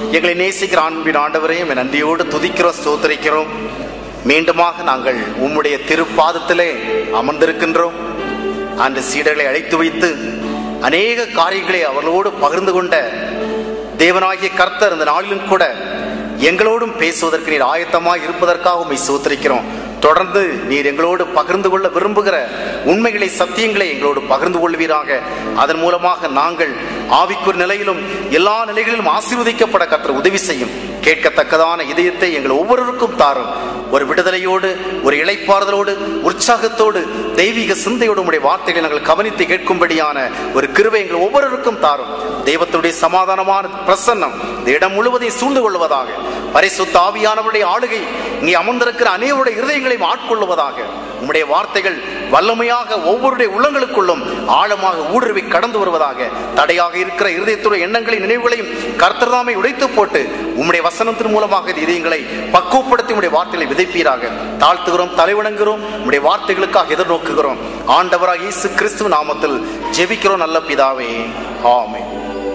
எங்களை நேசிக்கிற அன்பின் ஆண்டவரையும் என் நன்றியோடு துதிக்கிறோம் ஸ்தோத்தரிக்கிறோம் மீண்டுமாக நாங்கள் உம்முடைய திருப்பாதத்திலே அமர்ந்திருக்கின்றோம் அந்த சீடர்களை அழைத்து வைத்து அநேக காரியங்களை அவர்களோடு பகிர்ந்து கொண்ட தேவனாகிய கர்த்தர் இந்த நாளிலும் கூட எங்களோடும் பேசுவதற்கு நீர் ஆயத்தமாக இருப்பதற்காக உண்மை சோத்தரிக்கிறோம் தொடர்ந்து நீர் எங்களோடு பகிர்ந்து கொள்ள விரும்புகிற உண்மைகளை சத்தியங்களை எங்களோடு பகிர்ந்து கொள்வீராக அதன் மூலமாக நாங்கள் ஆவிக்குரிய நிலையிலும் எல்லா நிலைகளிலும் ஆசீர்வதிக்கப்பட கர்த்தர் உதவி செய்யும் கேட்கத்தக்கதான இதயத்தை எங்கள் ஒவ்வொருவருக்கும் தாரும் ஒரு விடுதலையோடு ஒரு இளைப்பாறுதலோடு உற்சாகத்தோடு தெய்வீக சிந்தையோடு உடைய வார்த்தைகளை நாங்கள் கவனித்து கேட்கும்படியான ஒரு கிருவை எங்கள் ஒவ்வொருவருக்கும் தாரும் தெய்வத்துடைய சமாதானமான பிரசன்னம் இந்த இடம் முழுவதையும் சூழ்ந்து கொள்வதாக பரிசுத்த ஆவியானவருடைய ஆளுகை நீ அமர்ந்திருக்கிற அனைவருடைய இருதயங்களையும் ஆட்கொள்வதாக உம்முடைய வார்த்தைகள் வல்லமையாக ஒவ்வொருடைய உள்ளங்களுக்குள்ளும் ஆழமாக ஊடுருவி கடந்து வருவதாக தடையாக இருக்கிற இருதயத்துடைய எண்ணங்களை நினைவுகளையும் கர்த்தர்தாமை உடைத்து போட்டு உம்முடைய வசனத்தின் மூலமாக இந்த இதயங்களை பக்குவப்படுத்தி உம்முடைய வார்த்தைகளை விதைப்பீராக தாழ்த்துகிறோம் தலைவணங்குகிறோம் உம்முடைய வார்த்தைகளுக்காக எதிர்நோக்குகிறோம் ஆண்டவராக இயேசு கிறிஸ்துவ நாமத்தில் ஜெபிக்கிறோம் நல்ல பிதாவே ஆமென்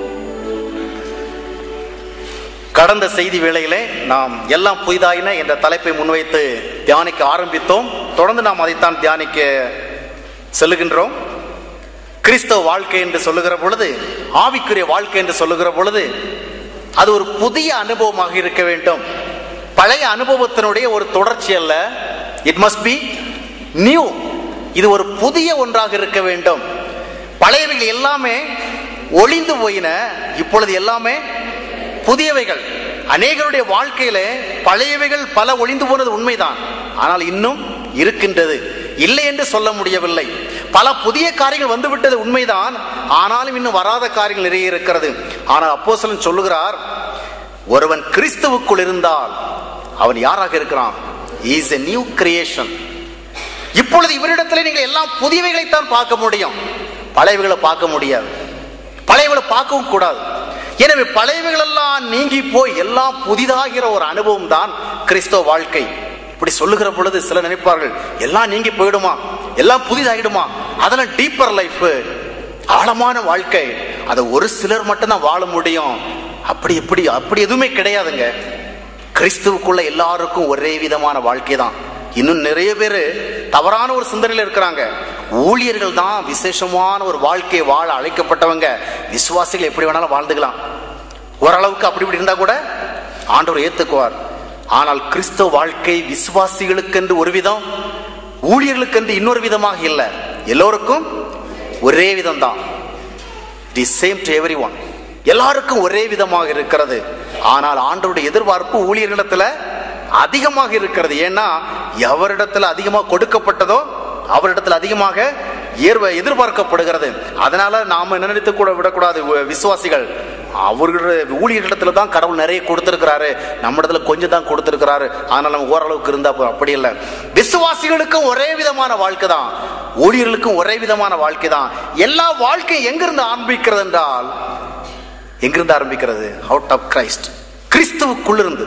கடந்த செய்தி வேளையிலே நாம் எல்லாம் புதிதாயின என்ற தலைப்பை முன்வைத்து தியானிக்க ஆரம்பித்தோம் தொடர்ந்து நாம் அதைத்தான் தியானிக்க செல்லுகின்றோம் கிறிஸ்தவ வாழ்க்கை என்று சொல்லுகிற பொழுது ஆவிக்குரிய வாழ்க்கை என்று சொல்லுகிற பொழுது அது ஒரு புதிய அனுபவமாக இருக்க வேண்டும் பழைய அனுபவத்தினுடைய ஒரு தொடர்ச்சி அல்ல இட் மஸ்ட் பி நியூ இது ஒரு புதிய ஒன்றாக இருக்க வேண்டும் பழையவைகள் எல்லாமே ஒளிந்து போயின இப்பொழுது எல்லாமே புதியவைகள் அநேகருடைய வாழ்க்கையில பழையவைகள் பல ஒளிந்து போனது உண்மைதான் ஆனால் இன்னும் இருக்கின்றது இல்லை என்று சொல்ல முடியவில்லை பல புதிய காரியங்கள் வந்துவிட்டது உண்மைதான் ஆனாலும் இன்னும் வராத காரியங்கள் நிறைய இருக்கிறது ஆனால் அப்போஸ்தலன் சொல்லுகிறார் ஒருவன் கிறிஸ்துவுக்குள் இருந்தால் அவன் யாராக இருக்கிறான் இஸ் எ நியூ கிரியேஷன் இப்பொழுது இவரிடத்தில் நீங்கள் எல்லாம் புதியவைகளைத்தான் பார்க்க முடியும் பழையவைகளை பார்க்க முடியாது பழையவளை பார்க்கவும் கூடாது எனவே பழையவைகள் எல்லாம் நீங்கி போய் எல்லாம் புதிதாகிற ஒரு அனுபவம் தான் கிறிஸ்தவ வாழ்க்கை இப்படி சொல்லுகிற பொழுது சில நினைப்பார்கள் எல்லாம் நீங்கி போயிடுமா எல்லாம் புதிதாகிடுமா அதெல்லாம் டீப்பர் லைஃப் ஆழமான வாழ்க்கை அதை ஒரு சிலர் மட்டும்தான் வாழ முடியும் அப்படி எப்படி அப்படி எதுவுமே கிடையாதுங்க கிறிஸ்துவுக்குள்ள எல்லாருக்கும் ஒரே விதமான வாழ்க்கை தான் இன்னும் நிறைய பேர் தவறான ஒரு சிந்தனையில் இருக்கிறாங்க ஊழியர்கள் தான் விசேஷமான ஒரு வாழ்க்கையை வாழ அழைக்கப்பட்டவங்க விசுவாசிகள் எப்படி வேணாலும் வாழ்ந்துக்கலாம் ஓரளவுக்கு அப்படி இப்படி இருந்தா கூட ஆண்டவர் ஏத்துக்குவார் ஆனால் கிறிஸ்தவ வாழ்க்கை விசுவாசிகளுக்கென்று ஒரு விதம் ஊழியர்களுக்கென்று இன்னொரு விதமாக இல்லை எல்லோருக்கும் ஒரே விதம் தான் the same to every one எல்லாருக்கும் ஒரே விதமாக இருக்கிறது ஆனால் ஆண்டவருடைய எதிர்பார்ப்பு ஊழியர்களிடத்துல அதிகமாக இருக்கிறது ஏன்னா எவரிடத்துல அதிகமாக கொடுக்கப்பட்டதோ அவரிடத்துல அதிகமாக ஏர்வ எதிர்பார்க்கப்படுகிறது அதனால நாம என்ன நினைத்து கூட விடக்கூடாது வி- விசுவாசிகள் அவர்களுடைய ஊழியர்களிடத்துல தான் கடவுள் நிறைய கொடுத்திருக்கிறாரு நம்ம இடத்துல கொஞ்சம் தான் கொடுத்திருக்கிறாரு ஆனால் நம்ம ஓரளவுக்கு இருந்தா போ- அப்படி இல்லை விசுவாசிகளுக்கும் ஒரே விதமான வாழ்க்கை தான் ஊழியர்களுக்கும் ஒரே விதமான வாழ்க்கை தான் எல்லா வாழ்க்கையும் எங்கிருந்து ஆரம்பிக்கிறது என்றால் எங்கிருந்து ஆரம்பிக்கிறது அவுட் ஆஃப் கிரைஸ்ட் கிறிஸ்துவுக்குள் இருந்து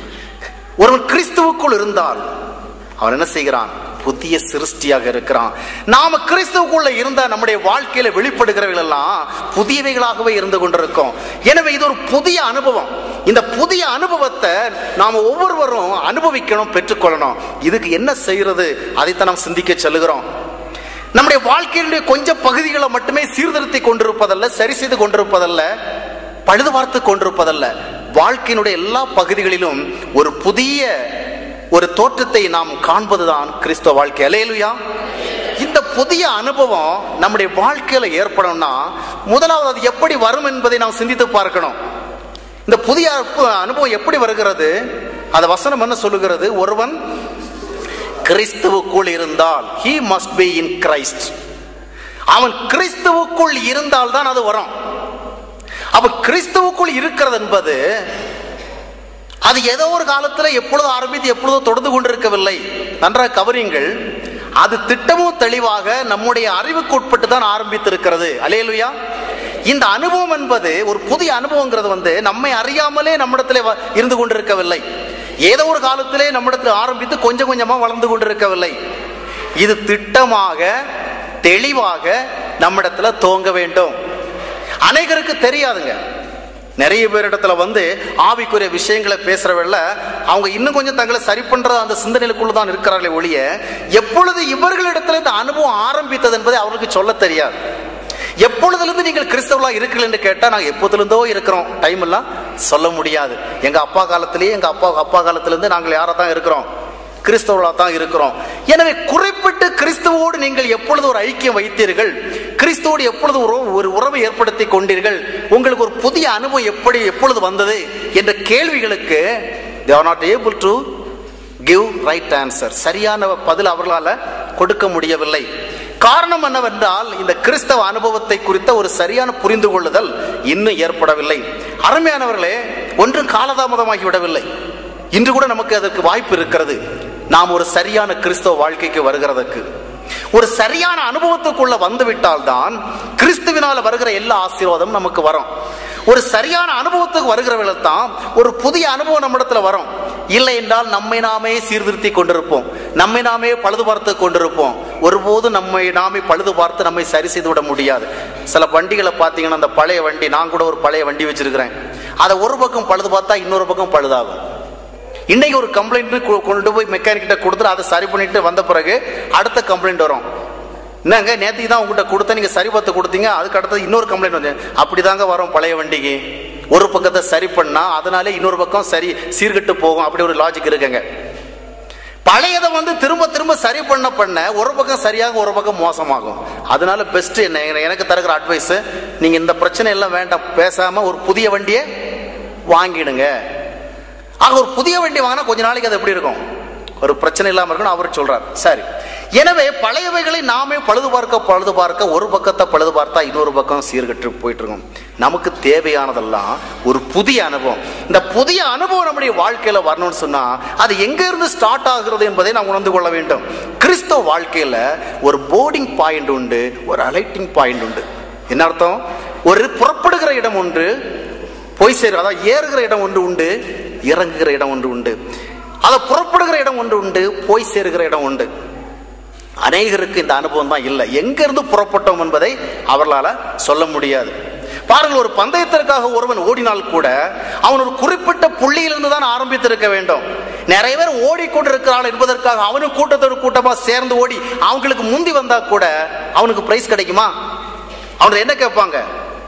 ஒருவன் கிறிஸ்துவுக்குள் இருந்தால் அவன் என்ன செய்கிறான் புதிய சிருஷ்டியாக இருக்கிறான் நாம கிறிஸ்துவுக்குள்ள இருந்தா நம்முடைய வாழ்க்கையில வெளிப்படுகிறவைகள் எல்லாம் புதியவைகளாகவே இருந்து கொண்டிருக்கும் எனவே இது ஒரு புதிய அனுபவம் இந்த புதிய அனுபவத்தை நாம ஒவ்வொருவரும் அனுபவிக்கணும் பெற்றுக்கொள்ளணும் இதுக்கு என்ன செய்யறது அதைத்தான் நாம் சிந்திக்க செல்லுகிறோம் நம்முடைய வாழ்க்கையினுடைய கொஞ்சம் பகுதிகளை மட்டுமே சீர்திருத்தி கொண்டிருப்பதல்ல சரி செய்து கொண்டிருப்பதல்ல பழுது பார்த்து கொண்டிருப்பதல்ல வாழ்க்கையினுடைய எல்லா பகுதிகளிலும் ஒரு புதிய ஒரு தோற்றத்தை நாம் காண்பதுதான் கிறிஸ்தவ வாழ்க்கை அலையலுயா இந்த புதிய அனுபவம் நம்முடைய வாழ்க்கையில ஏற்படும்னா முதலாவது அது எப்படி வரும் என்பதை நாம் சிந்தித்து பார்க்கணும் இந்த புதிய அற்பு- அனுபவம் எப்படி வருகிறது அந்த வசனம் என்ன சொல்லுகிறது ஒருவன் கிறிஸ்துவுக்குள் இருந்தால் he must be in Christ அவன் கிறிஸ்துவுக்குள் இருந்தால் தான் அது வரும் அப்ப கிறிஸ்துவுக்குள் இருக்கிறது என்பது அது ஏதோ ஒரு காலத்துல எப்பொழுதோ ஆரம்பித்து எப்பொழுதோ தொடர்ந்து கொண்டிருக்கவில்லை நன்றாக கவரியுங்கள் அது திட்டமும் தெளிவாக நம்முடைய அறிவுக்கு உட்பட்டு தான் ஆரம்பித்திருக்கிறது அலையலுயா இந்த அனுபவம் என்பது ஒரு புதிய அனுபவங்கிறது வந்து நம்மை அறியாமலே நம்மிடத்திலே வ- இருந்து கொண்டிருக்கவில்லை ஏதோ ஒரு காலத்திலே நம்மிடத்தில் ஆரம்பித்து கொஞ்சம் கொஞ்சமா வளர்ந்து கொண்டிருக்கவில்லை இது திட்டமாக தெளிவாக நம்மிடத்துல துவங்க வேண்டும் அநேகருக்கு தெரியாதுங்க நிறைய பேரிடத்துல வந்து ஆவிக்குரிய விஷயங்களை பேசுறவல்ல அவங்க இன்னும் கொஞ்சம் தங்களை சரி பண்ற அந்த சிந்தனைக்குள்ள தான் இருக்கிறார்களே ஒழிய எப்பொழுது இவர்களிடத்துல இந்த அனுபவம் ஆரம்பித்தது என்பதை அவர்களுக்கு சொல்ல தெரியாது எப்பொழுதிலிருந்து நீங்கள் கிறிஸ்தவர்களா இருக்கிறீர்கள் என்று கேட்டா நாங்க எப்போதிலிருந்தோ இருக்கிறோம் டைம் எல்லாம் சொல்ல முடியாது எங்க அப்பா காலத்திலேயே எங்க அப்பா அப்பா காலத்திலிருந்து நாங்கள் யாரா தான் இருக்கிறோம் கிறிஸ்தவர்களா தான் இருக்கிறோம் எனவே குறிப்பிட்டு கிறிஸ்துவோடு நீங்கள் எப்பொழுது ஒரு ஐக்கியம் வைத்தீர்கள் கிறிஸ்துவோடு எப்பொழுது ஒரு ஒரு உறவை ஏற்படுத்தி கொண்டீர்கள் உங்களுக்கு ஒரு புதிய அனுபவம் எப்படி எப்பொழுது வந்தது என்ற கேள்விகளுக்கு they are not able to give right answer சரியான பதில் அவர்களால கொடுக்க முடியவில்லை காரணம் என்னவென்றால் இந்த கிறிஸ்தவ அனுபவத்தை குறித்த ஒரு சரியான புரிந்து கொள்ளுதல் இன்னும் ஏற்படவில்லை அருமையானவர்களே ஒன்றும் காலதாமதமாகி விடவில்லை இன்று கூட நமக்கு அதற்கு வாய்ப்பு இருக்கிறது நாம் ஒரு சரியான கிறிஸ்தவ வாழ்க்கைக்கு வருகிறதற்கு ஒரு சரியான அனுபவத்துக்குள்ள வந்துவிட்டால் தான் கிறிஸ்துவினால வருகிற எல்லா ஆசீர்வாதமும் நமக்கு வரும் ஒரு சரியான அனுபவத்துக்கு வருகிறவர்கள் தான் ஒரு புதிய அனுபவம் நம்மிடத்துல வரும் இல்லை என்றால் நம்மை நாமே சீர்திருத்தி கொண்டிருப்போம் நம்மை நாமே பழுது பார்த்து கொண்டிருப்போம் ஒருபோதும் நம்மை நாமே பழுது பார்த்து நம்மை சரி செய்து விட முடியாது சில வண்டிகளை பார்த்தீங்கன்னா அந்த பழைய வண்டி நான் கூட ஒரு பழைய வண்டி வச்சிருக்கிறேன் அதை ஒரு பக்கம் பழுது பார்த்தா இன்னொரு பக்கம் பழுதாகும் இன்னைக்கு ஒரு கம்ப்ளைண்ட் கொண்டு போய் மெக்கானிக் கிட்ட கொடுத்துட்டு அதை சரி பண்ணிட்டு வந்த பிறகு அடுத்த கம்ப்ளைண்ட் வரும் என்னங்க நேற்றுக்கு தான் உங்ககிட்ட கொடுத்த நீங்க சரி பார்த்து கொடுத்தீங்க அதுக்கு அடுத்தது இன்னொரு கம்ப்ளைண்ட் வந்து அப்படிதாங்க வரும் பழைய வண்டிக்கு ஒரு பக்கத்தை சரி பண்ணா அதனாலே இன்னொரு பக்கம் சரி சீர்கெட்டு போகும் அப்படி ஒரு லாஜிக் இருக்குங்க பழையதை வந்து திரும்ப திரும்ப சரி பண்ண பண்ண ஒரு பக்கம் சரியாக ஒரு பக்கம் மோசமாகும் அதனால பெஸ்ட் என்ன எனக்கு தருகிற அட்வைஸ் நீங்க இந்த பிரச்சனை எல்லாம் வேண்டாம் பேசாம ஒரு புதிய வண்டியை வாங்கிடுங்க ஆக ஒரு புதிய வண்டி வாங்கினா கொஞ்ச நாளைக்கு அது எப்படி இருக்கும் ஒரு பிரச்சனை இல்லாம இருக்கணும் அவர் சொல்றார் சரி எனவே பழையவைகளை நாமே பழுது பார்க்க பழுது பார்க்க ஒரு பக்கத்தை பழுது பார்த்தா இன்னொரு பக்கம் சீர்கட்டு போயிட்டு இருக்கோம் நமக்கு தேவையானதெல்லாம் ஒரு புதிய அனுபவம் இந்த புதிய அனுபவம் நம்முடைய வாழ்க்கையில வரணும்னு சொன்னா அது எங்க இருந்து ஸ்டார்ட் ஆகுறது என்பதை நாம் உணர்ந்து கொள்ள வேண்டும் கிறிஸ்தவ வாழ்க்கையில ஒரு போர்டிங் பாயிண்ட் உண்டு ஒரு அலைட்டிங் பாயிண்ட் உண்டு என்ன அர்த்தம் ஒரு புறப்படுகிற இடம் ஒன்று போய் சேரு அதாவது ஏறுகிற இடம் ஒன்று உண்டு இறங்குகிற இடம் ஒன்று உண்டு அதை புறப்படுகிற இடம் ஒன்று உண்டு போய் சேருகிற இடம் உண்டு அநேகருக்கு இந்த அனுபவம் தான் இல்லை எங்க இருந்து புறப்பட்டோம் என்பதை அவர்களால சொல்ல முடியாது பாருங்கள் ஒரு பந்தயத்திற்காக ஒருவன் ஓடினால் கூட அவன் ஒரு குறிப்பிட்ட புள்ளியிலிருந்து தான் ஆரம்பித்திருக்க வேண்டும் நிறைய பேர் ஓடிக்கொண்டிருக்கிறாள் என்பதற்காக அவனும் கூட்டத்தோடு கூட்டமா சேர்ந்து ஓடி அவங்களுக்கு முந்தி வந்தா கூட அவனுக்கு பிரைஸ் கிடைக்குமா அவனுக்கு என்ன கேட்பாங்க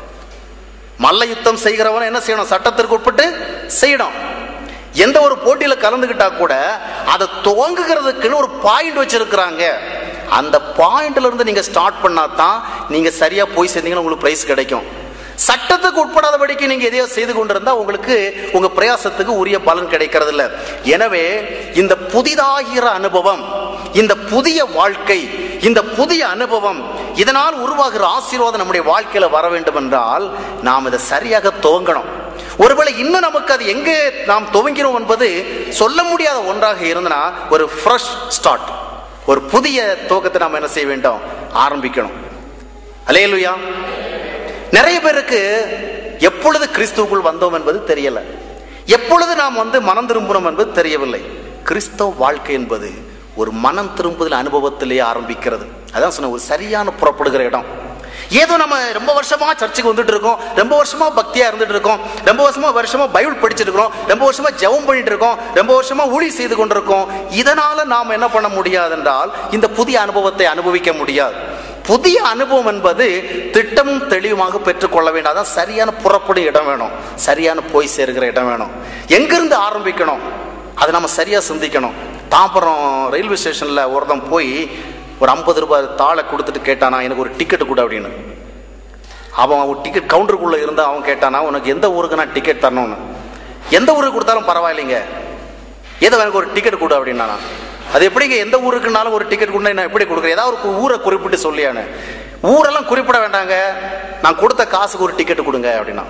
மல்ல யுத்தம் செய்கிறவன் என்ன செய்யணும் சட்டத்திற்கு உட்பட்டு செய்யணும் எந்த ஒரு போட்டியில கலந்துகிட்டா கூட அதை துவங்குகிறதுக்குன்னு ஒரு பாயிண்ட் வச்சிருக்கிறாங்க அந்த பாயிண்ட்ல இருந்து நீங்க ஸ்டார்ட் பண்ணா தான் நீங்க சரியா போய் சேர்ந்தீங்கன்னா உங்களுக்கு பிரைஸ் கிடைக்கும் சட்டத்துக்கு உட்படாதபடிக்கு நீங்க எதையோ செய்து கொண்டிருந்தா உங்களுக்கு உங்க பிரயாசத்துக்கு உரிய பலன் கிடைக்கிறது இல்ல எனவே இந்த புதிதாகிற அனுபவம் இந்த புதிய வாழ்க்கை இந்த புதிய அனுபவம் இதனால் உருவாகிற ஆசீர்வாதம் நம்முடைய வாழ்க்கையில வர வேண்டும் என்றால் நாம் இதை சரியாக துவங்கணும் ஒருவேளை இன்னும் நமக்கு அது எங்கே நாம் துவங்கினோம் என்பது சொல்ல முடியாத ஒன்றாக இருந்தனா ஒரு ஃப்ரெஷ் ஸ்டார்ட் ஒரு புதிய துவக்கத்தை நாம் என்ன செய்ய வேண்டும் ஆரம்பிக்கணும் அலையலுயா நிறைய பேருக்கு எப்பொழுது கிறிஸ்துவுக்குள் வந்தோம் என்பது தெரியல எப்பொழுது நாம் வந்து மனம் திரும்பணும் என்பது தெரியவில்லை கிறிஸ்தவ வாழ்க்கை என்பது ஒரு மனம் திரும்புதல் அனுபவத்திலேயே ஆரம்பிக்கிறது அதான் சொன்ன ஒரு சரியான புறப்படுகிற இடம் ஏதோ நம்ம ரொம்ப வருஷமா சர்ச்சுக்கு வந்துட்டு இருக்கோம் ரொம்ப வருஷமா பக்தியா இருந்துட்டு இருக்கோம் ரொம்ப வருஷமா வருஷமா பைபிள் படிச்சுட்டு இருக்கோம் ரொம்ப வருஷமா ஜெபம் பண்ணிட்டு இருக்கோம் ரொம்ப வருஷமா ஊழி செய்து கொண்டிருக்கோம் இதனால நாம் என்ன பண்ண முடியாது என்றால் இந்த புதிய அனுபவத்தை அனுபவிக்க முடியாது புதிய அனுபவம் என்பது திட்டமும் தெளிவுமாக பெற்றுக்கொள்ள வேண்டும் அதான் சரியான புறப்படும் இடம் வேணும் சரியான போய் சேருகிற இடம் வேணும் எங்கிருந்து ஆரம்பிக்கணும் அதை நம்ம சரியா சிந்திக்கணும் தாம்பரம் ரயில்வே ஸ்டேஷன்ல ஒருத்தன் போய் ஒரு ஐம்பது ரூபாய் தாளை கொடுத்துட்டு கேட்டானா எனக்கு ஒரு டிக்கெட் கொடு அப்படின்னு அவன் ஒரு டிக்கெட் கவுண்டருக்குள்ள இருந்தா அவன் கேட்டானா உனக்கு எந்த ஊருக்கு நான் டிக்கெட் தரணும்னு எந்த ஊருக்கு கொடுத்தாலும் பரவாயில்லைங்க ஏதோ எனக்கு ஒரு டிக்கெட் கொடு அப்படின்னா அது எப்படிங்க எந்த ஊருக்குனாலும் ஒரு டிக்கெட் கொடுத்தா நான் எப்படி கொடுக்குறேன் ஏதாவது ஒரு ஊரை குறிப்பிட்டு சொல்லியானு ஊரெல்லாம் குறிப்பிட வேண்டாங்க நான் கொடுத்த காசுக்கு ஒரு டிக்கெட் கொடுங்க அப்படின்னா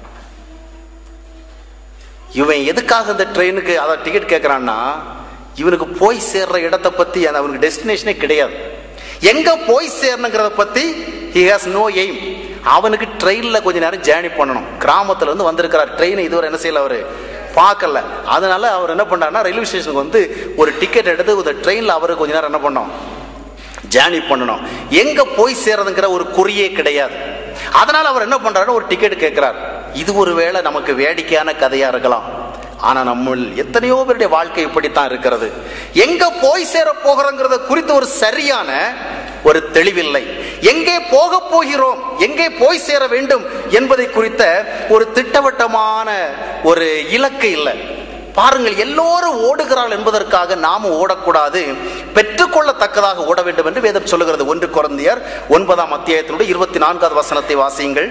இவன் எதுக்காக இந்த ட்ரெயினுக்கு அதான் டிக்கெட் கேட்கறான்னா இவனுக்கு போய் சேர்ற இடத்தை பத்தி அந்த அவனுக்கு டெஸ்டினேஷனே கிடையாது எங்க போய் சேரணுங்கிறத பத்தி ஹி ஹாஸ் நோ எய்ம் அவனுக்கு ட்ரெயின்ல கொஞ்ச நேரம் ஜேர்னி பண்ணணும் கிராமத்துல இருந்து வந்திருக்கிறார் ட்ரெயின் இதுவரை என்ன செய்யல அவரு பார்க்கல அதனால அவர் என்ன பண்ணாருன்னா ரயில்வே ஸ்டேஷனுக்கு வந்து ஒரு டிக்கெட் எடுத்து ஒரு ட்ரெயின்ல அவரு கொஞ்ச நேரம் என்ன பண்ணோம் ஜேர்னி பண்ணணும் எங்க போய் சேரதுங்கிற ஒரு குறியே கிடையாது அதனால அவர் என்ன பண்றாரு ஒரு டிக்கெட் கேட்கிறார் இது ஒருவேளை நமக்கு வேடிக்கையான கதையா இருக்கலாம் ஆனா நம்ம எத்தனையோ பேருடைய வாழ்க்கை இப்படித்தான் இருக்கிறது எங்க போய் சேர போகிறோங்கிறத குறித்து ஒரு சரியான ஒரு தெளிவில்லை எங்கே போக போகிறோம் எங்கே போய் சேர வேண்டும் என்பதை குறித்த ஒரு திட்டவட்டமான ஒரு இலக்கு இல்லை பாருங்கள் எல்லோரும் ஓடுகிறார்கள் என்பதற்காக நாம ஓடக்கூடாது பெற்றுக்கொள்ளத்தக்கதாக ஓட வேண்டும் என்று வேதம் சொல்லுகிறது ஒன்று குழந்தையர் ஒன்பதாம் அத்தியாயத்தினுடைய இருபத்தி நான்காவது வசனத்தை வாசியுங்கள்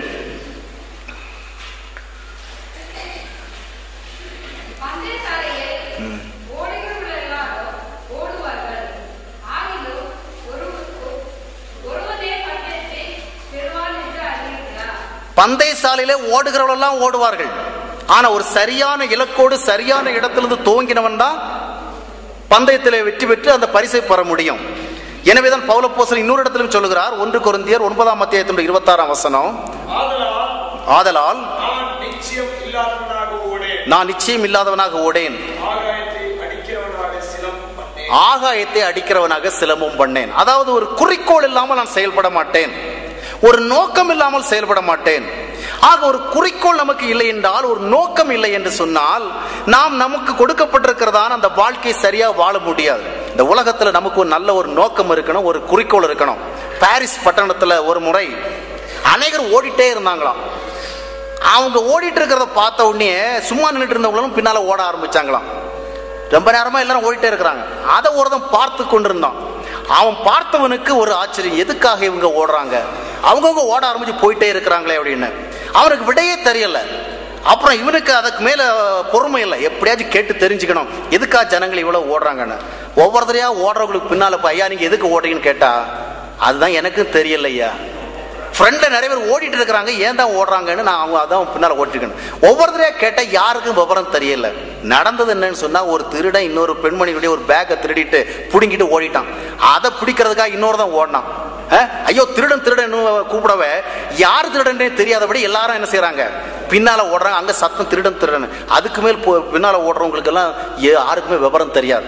பந்தயசாலையில் ஓடுகிறவர்கள் எல்லாரும் ஓடுவார்கள். ஆகிலும் ஒரு- ஒருவனே பந்தயத்தை பெறுவான் என்று அறிவீர்களா? பந்தய சாலையிலே ஓடுகிறவர்களெல்லாம் ஓடுவார்கள் ஆனா ஒரு சரியான இலக்கோடு சரியான இடத்திலிருந்து துவங்கினவன் தான் பந்தயத்திலே வெற்றி பெற்று அந்த பரிசை பெற முடியும் எனவேதான் பௌலப்போசல் இன்னொரு இடத்திலும் சொல்லுகிறார் ஒன்று கொரிந்தியர் ஒன்பதாம் அத்தியாயத்தினுடைய இருபத்தாறாம் வசனம் ஆதலால் ஆதலால் நான் நிச்சயம் இல்லாதவனாக ஓடேன் நான் நிச்சயம் இல்லாதவனாக ஓடேன் ஆகாயத்தை அடிக்கிறவனாக சினம் பண்ணேன் ஆகாயத்தை அடிக்கிறவனாக சிலம்பம் பண்ணேன் அதாவது ஒரு குறிக்கோள் இல்லாமல் நான் செயல்பட மாட்டேன் ஒரு நோக்கம் இல்லாமல் செயல்பட மாட்டேன் ஆக ஒரு குறிக்கோள் நமக்கு இல்லை என்றால் ஒரு நோக்கம் இல்லை என்று சொன்னால் நாம் நமக்கு கொடுக்கப்பட்டிருக்கிறதான அந்த வாழ்க்கை சரியா வாழ முடியாது இந்த உலகத்துல நமக்கு ஒரு நல்ல ஒரு நோக்கம் இருக்கணும் ஒரு குறிக்கோள் இருக்கணும் பாரிஸ் பட்டணத்துல ஒரு முறை அநேகர் ஓடிட்டே இருந்தாங்களாம் அவங்க ஓடிட்டு இருக்கிறத பார்த்த உடனே சும்மா நின்றுட்டு இருந்தவங்களும் பின்னால ஓட ஆரம்பிச்சாங்களாம் ரொம்ப நேரமா எல்லாரும் ஓடிட்டே இருக்கிறாங்க அதை ஒருத்தன் பார்த்து கொண்டிருந்தான் அவன் பார்த்தவனுக்கு ஒரு ஆச்சரியம் எதுக்காக இவங்க ஓடுறாங்க அவங்கவுங்க ஓட ஆரம்பிச்சு போயிட்டே இருக்கிறாங்களே அப்படின்னு அவனுக்கு விடையே தெரியல அப்புறம் இவனுக்கு அதுக்கு மேல பொறுமை இல்லை எப்படியாச்சும் கேட்டு தெரிஞ்சுக்கணும் எதுக்கா ஜனங்கள் இவ்வளவு ஓடுறாங்கன்னு ஒவ்வொருத்தரையா ஓடுறவங்களுக்கு பின்னால போய், ஐயா நீங்க எதுக்கு ஓடுறீங்கன்னு கேட்டா அதுதான் எனக்கும் தெரியல ஐயா ஃப்ரெண்ட்ல நிறைய பேர் ஓடிட்டு இருக்கிறாங்க ஏன் தான் ஓடுறாங்கன்னு நான் அவங்க அதான் பின்னால ஓட்டிருக்கேன் ஒவ்வொருத்தரையா கேட்டா யாருக்கும் விவரம் தெரியல நடந்தது என்னன்னு சொன்னா ஒரு திருடன் இன்னொரு பெண்மணியுடைய ஒரு பேக்கை திருடிட்டு புடுங்கிட்டு ஓடிட்டான் அதை பிடிக்கிறதுக்காக இன்னொரு தான் ஓடினான் அஹ், ஐயோ திருடன் திருடன் கூப்பிடவே யார் திருடனே தெரியாதபடி எல்லாரும் என்ன செய்றாங்க பின்னால ஓடுறாங்க அங்க சத்தம் திருடன் திருடன் அதுக்கு மேல் போ- பின்னால ஓடுறவங்களுக்கு எல்லாம் யாருக்குமே விவரம் தெரியாது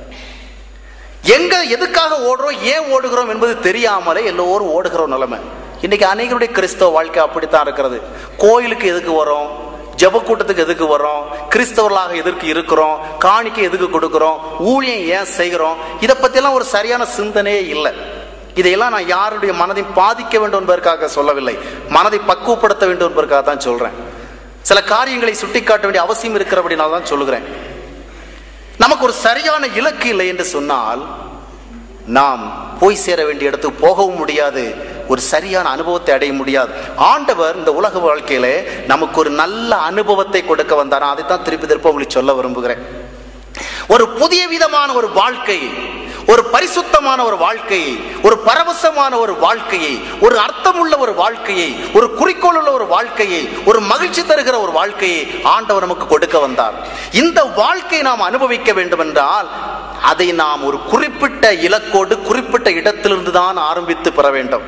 எங்க எதுக்காக ஓடுறோம் ஏன் ஓடுகிறோம் என்பது தெரியாமலே எல்லோரும் ஓடுகிற ஒரு நிலைமை இன்னைக்கு அநேகருடைய கிறிஸ்தவ வாழ்க்கை அப்படித்தான் இருக்கிறது கோயிலுக்கு எதுக்கு வரோம் ஜெப கூட்டத்துக்கு எதுக்கு வரோம் கிறிஸ்தவர்களாக எதற்கு இருக்கிறோம் காணிக்கை எதுக்கு கொடுக்கிறோம் ஊழியம் ஏன் செய்கிறோம் இதை பத்தியெல்லாம் ஒரு சரியான சிந்தனையே இல்லை இதையெல்லாம் நான் யாருடைய மனதை பாதிக்க வேண்டும் என்பதற்காக சொல்லவில்லை மனதை பக்குவப்படுத்த வேண்டும் என்பதற்காக தான் சொல்றேன் சில காரியங்களை சுட்டிக்காட்ட வேண்டிய அவசியம் இருக்கிறபடினால தான் சொல்லுகிறேன் நமக்கு ஒரு சரியான இலக்கு இல்லை என்று சொன்னால் நாம் போய் சேர வேண்டிய இடத்துக்கு போகவும் முடியாது ஒரு சரியான அனுபவத்தை அடைய முடியாது ஆண்டவர் இந்த உலக வாழ்க்கையில நமக்கு ஒரு நல்ல அனுபவத்தை கொடுக்க வந்தார் நான் அதைத்தான் திருப்பி திருப்ப உங்களுக்கு சொல்ல விரும்புகிறேன் ஒரு புதிய விதமான ஒரு வாழ்க்கையை ஒரு பரிசுத்தமான ஒரு வாழ்க்கையை ஒரு பரவசமான ஒரு வாழ்க்கையை ஒரு அர்த்தமுள்ள ஒரு வாழ்க்கையை ஒரு குறிக்கோள் உள்ள ஒரு வாழ்க்கையை ஒரு மகிழ்ச்சி தருகிற ஒரு வாழ்க்கையை ஆண்டவர் நமக்கு கொடுக்க வந்தார் இந்த வாழ்க்கையை நாம் அனுபவிக்க வேண்டும் என்றால் அதை நாம் ஒரு குறிப்பிட்ட இலக்கோடு குறிப்பிட்ட இடத்திலிருந்து தான் ஆரம்பித்து பெற வேண்டும்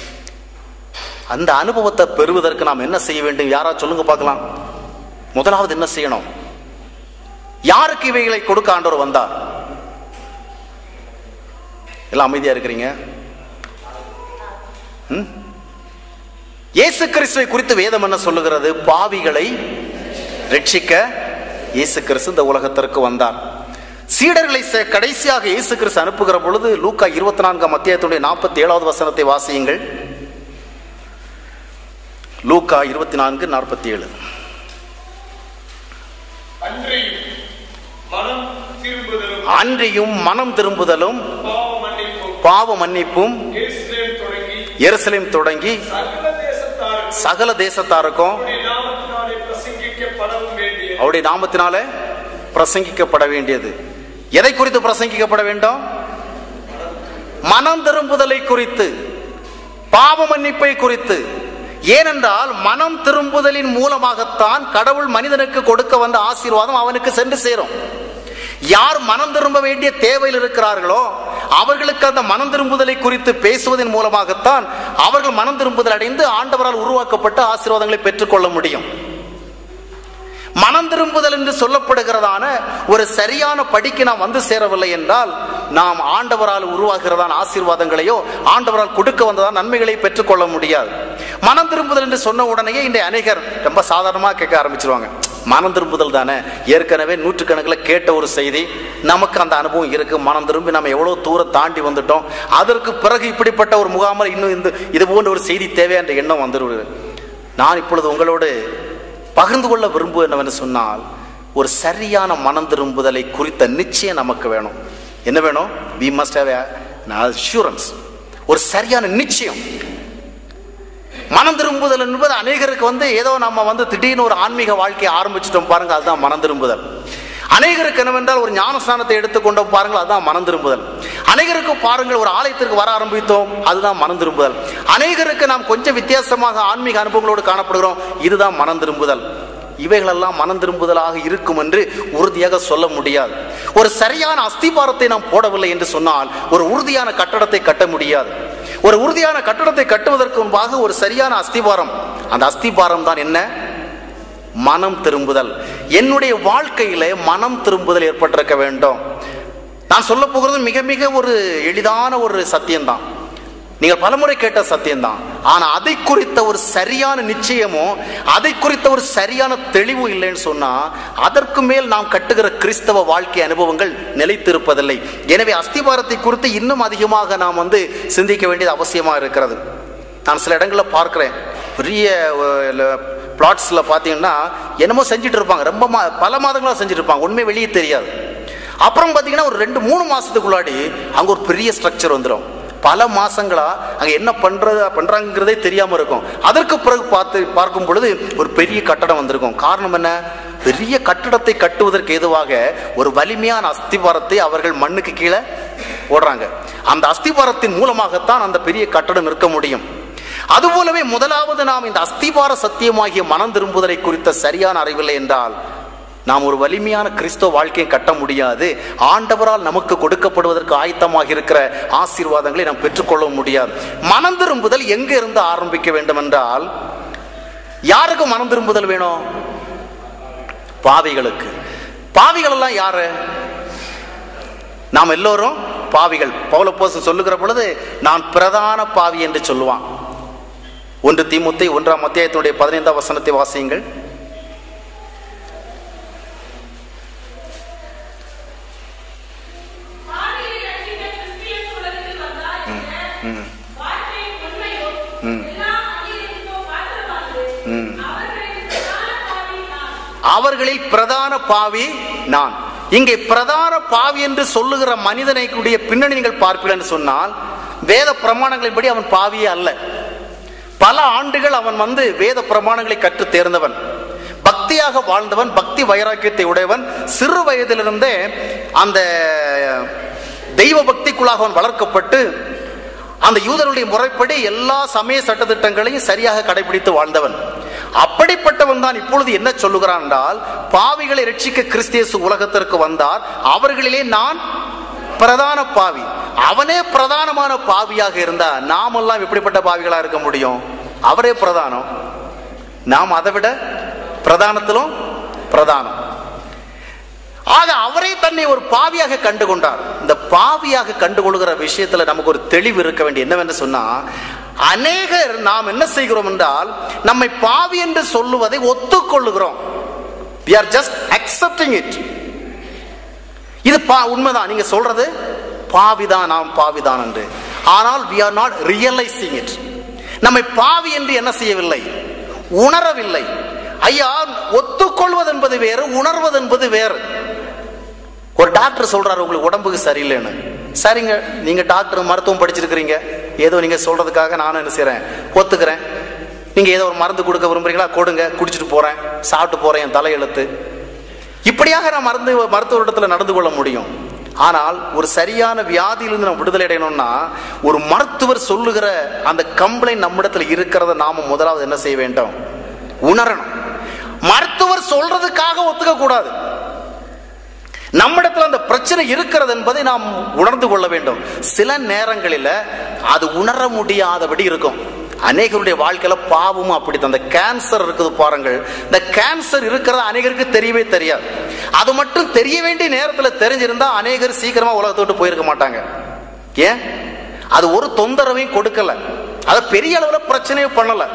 அந்த அனுபவத்தை பெறுவதற்கு நாம் என்ன செய்ய வேண்டும் யாரா சொல்லுங்க பார்க்கலாம் முதலாவது என்ன செய்யணும் யாருக்கு இவைகளை கொடுக்க ஆண்டவர் வந்தார் எல்லாம் அமைதியா இருக்கிறீங்க ம்? இயேசு கிறிஸ்துவை குறித்து வேதம் என்ன சொல்லுகிறது பாவிகளை ரட்சிக்க இயேசு கிறிஸ்து இந்த உலகத்திற்கு வந்தார் சீடர்களை ச- கடைசியாக இயேசு கிறிஸ்து அனுப்புகிற பொழுது லூக்கா இருபத்தி நான்காம் அத்தியாயத்துடைய நாற்பத்தி ஏழாவது வசனத்தை வாசியுங்கள் லூக்கா இருபத்தி நான்கு நாற்பத்தி ஏழு அன்றையும் மனம் திரும்புதலும் அன்றியும் மனம் திரும்புதலும் பாவ மன்னிப்பும் பாவ மன்னிப்பும் எருசலேம் தொடங்கி எருசலேம் தொடங்கி சகல தேசத்தாருக்கும் சகல தேசத்தாருக்கும் அவருடைய நாமத்தினாலே பிரசங்கிக்கப்படவும் வேண்டிய அவருடைய நாமத்தினால பிரசங்கிக்கப்பட வேண்டியது எதை குறித்து பிரசங்கிக்கப்பட வேண்டும் மனம் திரும்புதலை குறித்து பாவ மன்னிப்பை குறித்து ஏனென்றால் மனம் திரும்புதலின் மூலமாகத்தான் கடவுள் மனிதனுக்கு கொடுக்க வந்த ஆசீர்வாதம் அவனுக்கு சென்று சேரும் யார் மனம் திரும்ப வேண்டிய தேவையில் இருக்கிறார்களோ அவர்களுக்கு அந்த மனம் திரும்புதலை குறித்து பேசுவதன் மூலமாகத்தான் அவர்கள் மனம் திரும்புதல் அடைந்து ஆண்டவரால் உருவாக்கப்பட்ட ஆசீர்வாதங்களை பெற்றுக்கொள்ள முடியும் மனம் திரும்புதல் என்று சொல்லப்படுகிறதான ஒரு சரியான படிக்கு நாம் வந்து சேரவில்லை என்றால் நாம் ஆண்டவரால் உருவாகிறதான ஆசீர்வாதங்களையோ ஆண்டவரால் கொடுக்க வந்ததான நன்மைகளை பெற்றுக்கொள்ள முடியாது மனம் திரும்புதல் என்று சொன்ன உடனே இன்றைய அநேகர் ரொம்ப சாதாரணமாக கேட்க ஆரம்பிச்சிருவாங்க மனம் திரும்புதல் தானே ஏற்கனவே நூற்றுக்கணக்கில் கேட்ட ஒரு செய்தி நமக்கு அந்த அனுபவம் இருக்கு மனம் திரும்பி நம்ம எவ்வளவு தூரம் தாண்டி வந்துட்டோம் அதற்கு பிறகு இப்படிப்பட்ட ஒரு முகாமில் இன்னும் இந்த இது போன்ற ஒரு செய்தி தேவை என்ற எண்ணம் வந்துடுவது நான் இப்பொழுது உங்களோடு பகிர்ந்து கொள்ள விரும்புவது என்னவென்று சொன்னால் ஒரு சரியான மனம் திரும்புதலை குறித்த நிச்சயம் நமக்கு வேணும் என்ன வேணும் வி மஸ்ட் ஹேவ் அஷூரன்ஸ் ஒரு சரியான நிச்சயம் மனம் திரும்புதல் என்பது அநேகருக்கு வந்து ஏதோ நம்ம வந்து திடீர்னு ஒரு ஆன்மீக வாழ்க்கையை ஆரம்பிச்சிட்டோம் பாருங்க அதுதான் மனம் திரும்புதல் அநேகருக்கு என்னவென்றால் ஒரு ஞானஸ்தானத்தை எடுத்துக்கொண்டோம் பாருங்கள் அதுதான் மனம் திரும்புதல் அநேகருக்கு பாருங்கள் ஒரு ஆலயத்திற்கு வர ஆரம்பித்தோம் அதுதான் மனம் திரும்புதல் அநேகருக்கு நாம் கொஞ்சம் வித்தியாசமாக ஆன்மீக அனுபவங்களோடு காணப்படுகிறோம் இதுதான் மனம் திரும்புதல் இவைகளெல்லாம் மனம் திரும்புதலாக இருக்கும் என்று உறுதியாக சொல்ல முடியாது ஒரு சரியான அஸ்திபாரத்தை நாம் போடவில்லை என்று சொன்னால் ஒரு உறுதியான கட்டடத்தை கட்ட முடியாது ஒரு உறுதியான கட்டடத்தை கட்டுவதற்கு முன்பாக ஒரு சரியான அஸ்திபாரம் அந்த அஸ்திபாரம் தான் என்ன மனம் திரும்புதல் என்னுடைய வாழ்க்கையில மனம் திரும்புதல் ஏற்பட்டிருக்க வேண்டும் நான் சொல்ல போகிறது மிக மிக ஒரு எளிதான ஒரு சத்தியம்தான் நீங்கள் பலமுறை கேட்ட சத்தியம்தான் ஆனா அதை குறித்த ஒரு சரியான நிச்சயமோ அதை குறித்த ஒரு சரியான தெளிவு இல்லைன்னு சொன்னா அதற்கு மேல் நாம் கட்டுகிற கிறிஸ்தவ வாழ்க்கை அனுபவங்கள் நிலைத்திருப்பதில்லை எனவே அஸ்திபாரத்தை குறித்து இன்னும் அதிகமாக நாம் வந்து சிந்திக்க வேண்டியது அவசியமா இருக்கிறது நான் சில இடங்களில் பார்க்கிறேன் பெரிய பிளாட்ஸில் பார்த்தீங்கன்னா என்னமோ செஞ்சுட்டு இருப்பாங்க ரொம்ப மா பல மாதங்களாக செஞ்சுட்டு இருப்பாங்க உண்மை வெளியே தெரியாது அப்புறம் பார்த்தீங்கன்னா ஒரு ரெண்டு மூணு மாதத்துக்குள்ளாடி அங்கே ஒரு பெரிய ஸ்ட்ரக்சர் வந்துடும் பல மாசங்களா அங்க என்ன பண்றது பண்றாங்கிறதே தெரியாம இருக்கும் அதற்கு பிறகு பார்த்து பார்க்கும் பொழுது ஒரு பெரிய கட்டடம் வந்திருக்கும் காரணம் என்ன பெரிய கட்டடத்தை கட்டுவதற்கு ஏதுவாக ஒரு வலிமையான அஸ்திவாரத்தை அவர்கள் மண்ணுக்கு கீழே போடுறாங்க அந்த அஸ்திவாரத்தின் மூலமாகத்தான் அந்த பெரிய கட்டடம் நிற்க முடியும் அதுபோலவே முதலாவது நாம் இந்த அஸ்திவார சத்தியமாகிய மனம் திரும்புதலை குறித்த சரியான அறிவில்லை என்றால் நாம் ஒரு வலிமையான கிறிஸ்தவ வாழ்க்கையை கட்ட முடியாது ஆண்டவரால் நமக்கு கொடுக்கப்படுவதற்கு ஆயத்தமாக இருக்கிற ஆசீர்வாதங்களை நாம் பெற்றுக்கொள்ள முடியாது மனம் திரும்புதல் எங்க இருந்து ஆரம்பிக்க வேண்டும் என்றால் யாருக்கு மனம் திரும்புதல் வேணும் பாவிகளுக்கு பாவிகள் எல்லாம் யாரு நாம் எல்லோரும் பாவிகள் பௌலப்போஸ் சொல்லுகிற பொழுது நான் பிரதான பாவி என்று சொல்லுவான் ஒன்று தீமுத்தை ஒன்றாம் அத்தியாயத்தினுடைய பதினைந்தாம் வசனத்தை வாசியுங்கள் பாவிகளை ரட்சிக்க கிறிஸ்து உலகத்தில் வந்தார் என்ற வார்த்தையின் உண்மையோ எல்லா அநீதிக்கும் பாத்திரமானது. அவர்களின் பிரதான பாவி நான். அவர்களில் பிரதான பாவி நான் இங்கே பிரதான பாவி என்று சொல்லுகிற மனிதனை கூடிய பின்னணி நீங்கள் பார்ப்பீர்கள் என்று சொன்னால் வேத பிரமாணங்களின்படி அவன் பாவியே அல்ல பல ஆண்டுகள் அவன் வந்து வேத பிரமாணங்களை கற்று தேர்ந்தவன் பக்தியாக வாழ்ந்தவன் பக்தி வைராக்கியத்தை உடையவன் சிறு வயதிலிருந்தே அந்த தெய்வ பக்திக்குள்ளாக அவன் வளர்க்கப்பட்டு அந்த யூதருடைய முறைப்படி எல்லா சமய சட்டத்திட்டங்களையும் சரியாக கடைபிடித்து வாழ்ந்தவன் அப்படிப்பட்டவன் தான் இப்பொழுது என்ன சொல்லுகிறான் என்றால் பாவிகளை ரட்சிக்க கிறிஸ்தியசு உலகத்திற்கு வந்தார் அவர்களிலே நான் பிரதான பாவி அவனே பிரதானமான பாவியாக இருந்தா நாமெல்லாம் எப்படிப்பட்ட பாவிகளா இருக்க முடியும் அவரே பிரதானம் நாம் அதை விட பிரதானத்திலும் பிரதானம் ஆக அவரே தன்னை ஒரு பாவியாக கண்டுகொண்டார் இந்த பாவியாக கண்டுகொள்கிற விஷயத்துல நமக்கு ஒரு தெளிவு இருக்க வேண்டிய என்னவென்று சொன்னா அநேகர் நாம் என்ன செய்கிறோம் என்றால் நம்மை பாவி என்று சொல்லுவதை ஒத்துக்கொள்ளுகிறோம் we are just accepting it இது பா உண்மைதான் நீங்க சொல்றது பாவிதான் நாம் பாவிதான் என்று ஆனால் we are not realizing it நம்மை பாவி என்று என்ன செய்யவில்லை உணரவில்லை ஐயா ஒத்துக்கொள்வது என்பது வேறு உணர்வது என்பது வேறு ஒரு டாக்டர் சொல்றாரு உங்களுக்கு உடம்புக்கு சரியில்லைன்னு சரிங்க நீங்க டாக்டர் மருத்துவம் படிச்சிருக்கிறீங்க ஏதோ நீங்க சொல்றதுக்காக நானும் என்ன செய்றேன் ஒத்துக்கிறேன் நீங்க ஏதோ ஒரு மருந்து கொடுக்க விரும்புறீங்களா கொடுங்க குடிச்சிட்டு போறேன் சாப்பிட்டு போறேன் என் தலையெழுத்து இப்படியாக நான் மருந்து மருத்துவரிடத்துல நடந்து கொள்ள முடியும் ஆனால் ஒரு சரியான வியாதியிலிருந்து நம்ம விடுதலை அடையணும்னா ஒரு மருத்துவர் சொல்லுகிற அந்த கம்ப்ளைண்ட் நம்மிடத்துல இருக்கிறத நாம முதலாவது என்ன செய்ய வேண்டும் உணரணும் மருத்துவர் சொல்றதுக்காக ஒத்துக்க கூடாது நம்மிடத்துல அந்த பிரச்சனை இருக்கிறது என்பதை நாம் உணர்ந்து கொள்ள வேண்டும் சில நேரங்களில் அது உணர முடியாதபடி இருக்கும் அநேகருடைய வாழ்க்கையில பாவமும் அப்படித்தான் அந்த கேன்சர் இருக்குது பாருங்கள் இந்த கேன்சர் இருக்கிறது அநேகருக்கு தெரியவே தெரியாது அது மட்டும் தெரிய வேண்டிய நேரத்தில் தெரிஞ்சிருந்தா அநேகர் சீக்கிரமா உலகத்தை விட்டு போயிருக்க மாட்டாங்க ஏன் அது ஒரு தொந்தரவையும் கொடுக்கல அது பெரிய அளவுல பிரச்சனையும் பண்ணல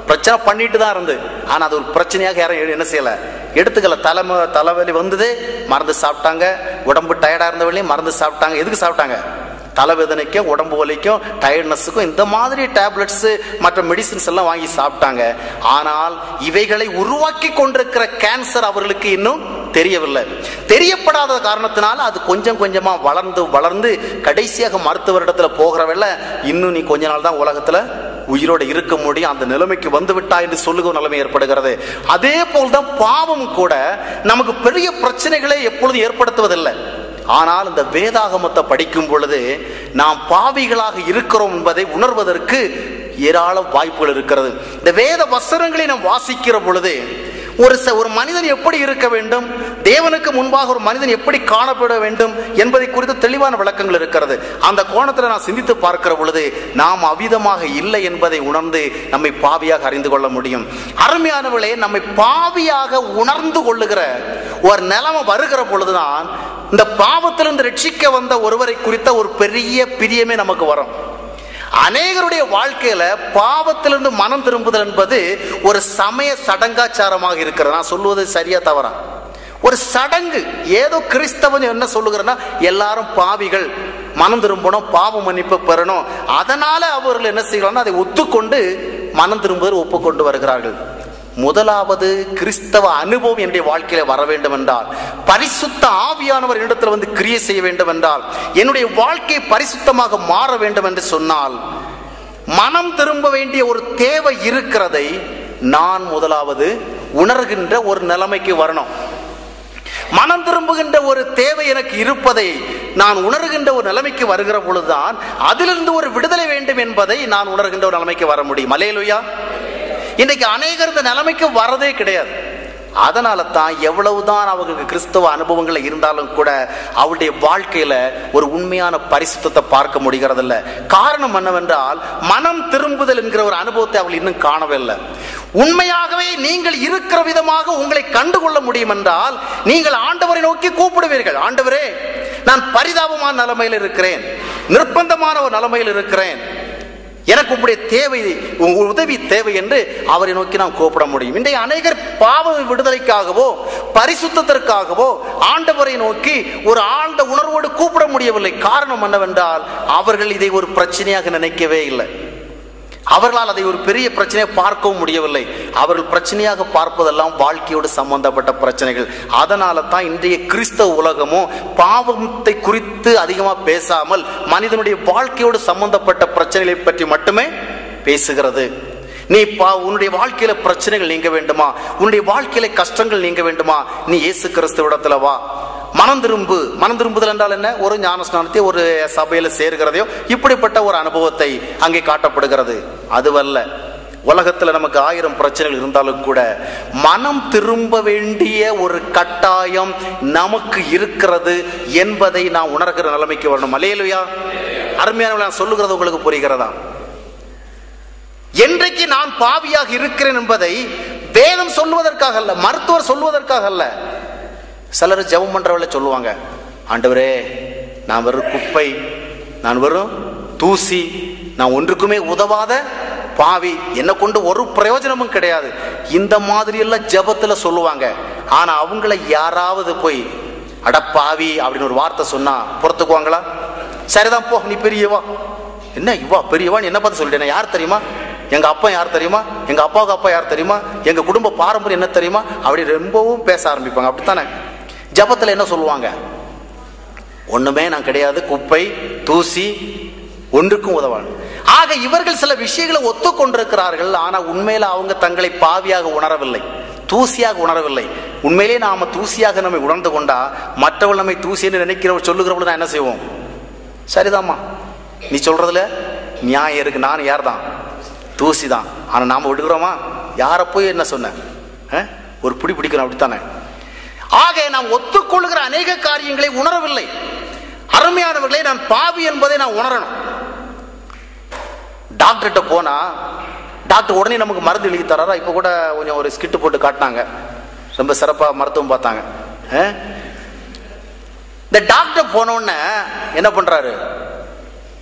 பிரச்சனை பண்ணிட்டு தான் இருந்து ஆனா அது ஒரு பிரச்சனையாக யாரும் என்ன செய்யல எடுத்துக்கல தலைமை தலைவலி வந்தது மருந்து சாப்பிட்டாங்க உடம்பு டயர்டா இருந்தவளையும் மருந்து சாப்பிட்டாங்க எதுக்கு சாப்பிட்டாங்க தலைவேதனைக்கும் உடம்பு வலிக்கும் டயர்ட்னஸுக்கும் இந்த மாதிரி டேப்லெட்ஸ் மற்ற மெடிசின்ஸ் எல்லாம் வாங்கி சாப்பிட்டாங்க ஆனால் இவைகளை உருவாக்கி கொண்டிருக்கிற கேன்சர் அவர்களுக்கு இன்னும் தெரியவில்லை தெரியப்படாத காரணத்தினால அது கொஞ்சம் கொஞ்சமா வளர்ந்து வளர்ந்து கடைசியாக மருத்துவரிடத்துல போகிறவல்ல இன்னும் நீ கொஞ்ச நாள் தான் உலகத்துல உயிரோடு இருக்க முடியும் அந்த நிலைமைக்கு வந்து விட்டா என்று சொல்லுகிற நிலைமை ஏற்படுகிறது அதே போல்தான் பாவம் கூட நமக்கு பெரிய பிரச்சனைகளை எப்பொழுதும் ஏற்படுத்துவதில்லை ஆனால் இந்த வேதாகமத்தை படிக்கும் பொழுது நாம் பாவிகளாக இருக்கிறோம் என்பதை உணர்வதற்கு ஏராளம் வாய்ப்புகள் இருக்கிறது இந்த வேத வசனங்களை நாம் வாசிக்கிற பொழுது ஒரு ச- ஒரு மனிதன் எப்படி இருக்க வேண்டும் தேவனுக்கு முன்பாக ஒரு மனிதன் எப்படி காணப்பட வேண்டும் என்பதை குறித்து தெளிவான விளக்கங்கள் இருக்கிறது அந்த கோணத்தில் நான் சிந்தித்து பார்க்கிற பொழுது நாம் அவிதமாக இல்லை என்பதை உணர்ந்து நம்மை பாவியாக அறிந்து கொள்ள முடியும் அருமையானவர்களே நம்மை பாவியாக உணர்ந்து கொள்ளுகிற ஒரு நிலைமை வருகிற பொழுதுதான் இந்த பாவத்திலிருந்து ரட்சிக்க வந்த ஒருவரை குறித்த ஒரு பெரிய பிரியமே நமக்கு வரும் அநேகருடைய வாழ்க்கையில பாவத்திலிருந்து மனம் திரும்புதல் என்பது ஒரு சமய சடங்காச்சாரமாக இருக்கிறது நான் சொல்லுவது சரியா தவறா ஒரு சடங்கு ஏதோ கிறிஸ்தவன் என்ன சொல்லுகிறேன்னா எல்லாரும் பாவிகள் மனம் திரும்பணும் பாவ மன்னிப்பு பெறணும் அதனால அவர்கள் என்ன செய்யறாங்கன்னா அதை ஒத்துக்கொண்டு மனம் திரும்புதல் ஒப்புக்கொண்டு வருகிறார்கள் முதலாவது கிறிஸ்தவ அனுபவம் என்னுடைய வாழ்க்கையில வர வேண்டும் என்றால் பரிசுத்த ஆவியானவர் என்னிடத்தில் வந்து கிரியை செய்ய வேண்டும் என்றால் என்னுடைய வாழ்க்கை பரிசுத்தமாக மாற வேண்டும் என்று சொன்னால் மனம் திரும்ப வேண்டிய ஒரு தேவை இருக்கிறதை நான் முதலாவது உணர்கின்ற ஒரு நிலைமைக்கு வரணும் மனம் திரும்புகின்ற ஒரு தேவை எனக்கு இருப்பதை நான் உணர்கின்ற ஒரு நிலைமைக்கு வருகிற பொழுதுதான் அதிலிருந்து ஒரு விடுதலை வேண்டும் என்பதை நான் உணர்கின்ற ஒரு நிலைமைக்கு வர முடியும் அலேலுயா இன்னைக்கு அநேகர் இந்த நிலைமைக்கு வரதே கிடையாது அதனால தான் எவ்வளவுதான் அவங்களுக்கு கிறிஸ்தவ அனுபவங்கள் இருந்தாலும் கூட அவருடைய வாழ்க்கையில ஒரு உண்மையான பரிசுத்தத்தை பார்க்க முடிகிறதில்ல காரணம் என்னவென்றால் மனம் திரும்புதல் என்கிற ஒரு அனுபவத்தை அவள் இன்னும் காணவில்லை உண்மையாகவே நீங்கள் இருக்கிற விதமாக உங்களை கண்டுகொள்ள முடியும் என்றால் நீங்கள் ஆண்டவரை நோக்கி கூப்பிடுவீர்கள் ஆண்டவரே நான் பரிதாபமான நிலைமையில் இருக்கிறேன் நிர்பந்தமான ஒரு நிலைமையில் இருக்கிறேன் எனக்கு உங்களுடைய தேவை உங்கள் உதவி தேவை என்று அவரை நோக்கி நாம் கூப்பிட முடியும் இன்றைய அநேகர் பாவ விடுதலைக்காகவோ பரிசுத்தத்திற்காகவோ ஆண்டவரை நோக்கி ஒரு ஆழ்ந்த உணர்வோடு கூப்பிட முடியவில்லை காரணம் என்னவென்றால் அவர்கள் இதை ஒரு பிரச்சனையாக நினைக்கவே இல்லை அவர்களால் அதை ஒரு பெரிய பிரச்சனையை பார்க்கவும் முடியவில்லை அவர்கள் பிரச்சனையாக பார்ப்பதெல்லாம் வாழ்க்கையோடு சம்பந்தப்பட்ட பிரச்சனைகள் அதனால தான் இன்றைய கிறிஸ்தவ உலகமும் பாவத்தை குறித்து அதிகமாக பேசாமல் மனிதனுடைய வாழ்க்கையோடு சம்பந்தப்பட்ட பிரச்சனைகளை பற்றி மட்டுமே பேசுகிறது நீ பா உன்னுடைய வாழ்க்கையில பிரச்சனைகள் நீங்க வேண்டுமா உன்னுடைய வாழ்க்கையில கஷ்டங்கள் நீங்க வேண்டுமா நீ இயேசு கிறிஸ்துவிடத்துல வா மனம் திரும்பு மனம் திரும்புதல் என்றால் என்ன ஒரு ஞானஸ்நானத்தை ஒரு சபையில சேர்கிறதையோ இப்படிப்பட்ட ஒரு அனுபவத்தை அங்கே காட்டப்படுகிறது அதுவல்ல உலகத்துல நமக்கு ஆயிரம் பிரச்சனைகள் இருந்தாலும் கூட மனம் திரும்ப வேண்டிய ஒரு கட்டாயம் நமக்கு இருக்கிறது என்பதை நான் உணர்கிற நிலைமைக்கு வரணும் அலையலுயா அருமையான நான் சொல்லுகிறது உங்களுக்கு புரிகிறதா என்றைக்கு நான் பாவியாக இருக்கிறேன் என்பதை வேதம் சொல்லுவதற்காக அல்ல மருத்துவர் சொல்லுவதற்காக அல்ல சிலர் ஜெபம் பண்றவள சொல்லுவாங்க ஆண்டவரே நான் வெறும் குப்பை நான் வெறும் தூசி நான் ஒன்றுக்குமே உதவாத பாவி என்னை கொண்டு ஒரு பிரயோஜனமும் கிடையாது இந்த மாதிரி எல்லாம் ஜெபத்துல சொல்லுவாங்க ஆனா அவங்கள யாராவது போய் அட பாவி அப்படின்னு ஒரு வார்த்தை சொன்னா பொறுத்துக்குவாங்களா சரிதான் போ நீ பெரியவா என்ன இவா பெரியவான்னு என்ன பார்த்து சொல்லிட்டேன் யார் தெரியுமா எங்க அப்பா யார் தெரியுமா எங்க அப்பாவுக்கு அப்பா யார் தெரியுமா எங்க குடும்ப பாரம்பரியம் என்ன தெரியுமா அப்படி ரொம்பவும் பேச ஆரம்பிப்பாங்க அப்படித்தானே ஜபத்துல என்ன சொல்லுவாங்க ஒண்ணுமே நான் கிடையாது குப்பை தூசி ஒன்றுக்கும் உதவான் ஆக இவர்கள் சில விஷயங்களை ஒத்துக்கொண்டிருக்கிறார்கள் ஆனா உண்மையில அவங்க தங்களை பாவியாக உணரவில்லை தூசியாக உணரவில்லை உண்மையிலே நாம தூசியாக நம்மை உணர்ந்து கொண்டா மற்றவள் நம்மை தூசின்னு நினைக்கிறவள் சொல்லுகிறவள் நான் என்ன செய்வோம் சரிதாம்மா நீ சொல்றதுல நியாயம் இருக்கு நான் யார் தான் தூசி தான் ஆனா நாம விடுகிறோமா யாரை போய் என்ன சொன்ன அஹ்? ஒரு பிடி பிடிக்கணும் அப்படித்தானே ஆக நாம் ஒத்துக்கொள்கிற அநேக காரியங்களை உணரவில்லை அருமையானவர்களே நான் பாவி என்பதை நான் உணரணும் டாக்டர்கிட்ட போனா டாக்டர் உடனே நமக்கு மருந்து எழுதி தராரா இப்ப கூட கொஞ்சம் ஒரு ஸ்கிட்டு போட்டு காட்டினாங்க ரொம்ப சிறப்பா மருத்துவம் பார்த்தாங்க அஹ்? இந்த டாக்டர் போன உடனே என்ன பண்றாரு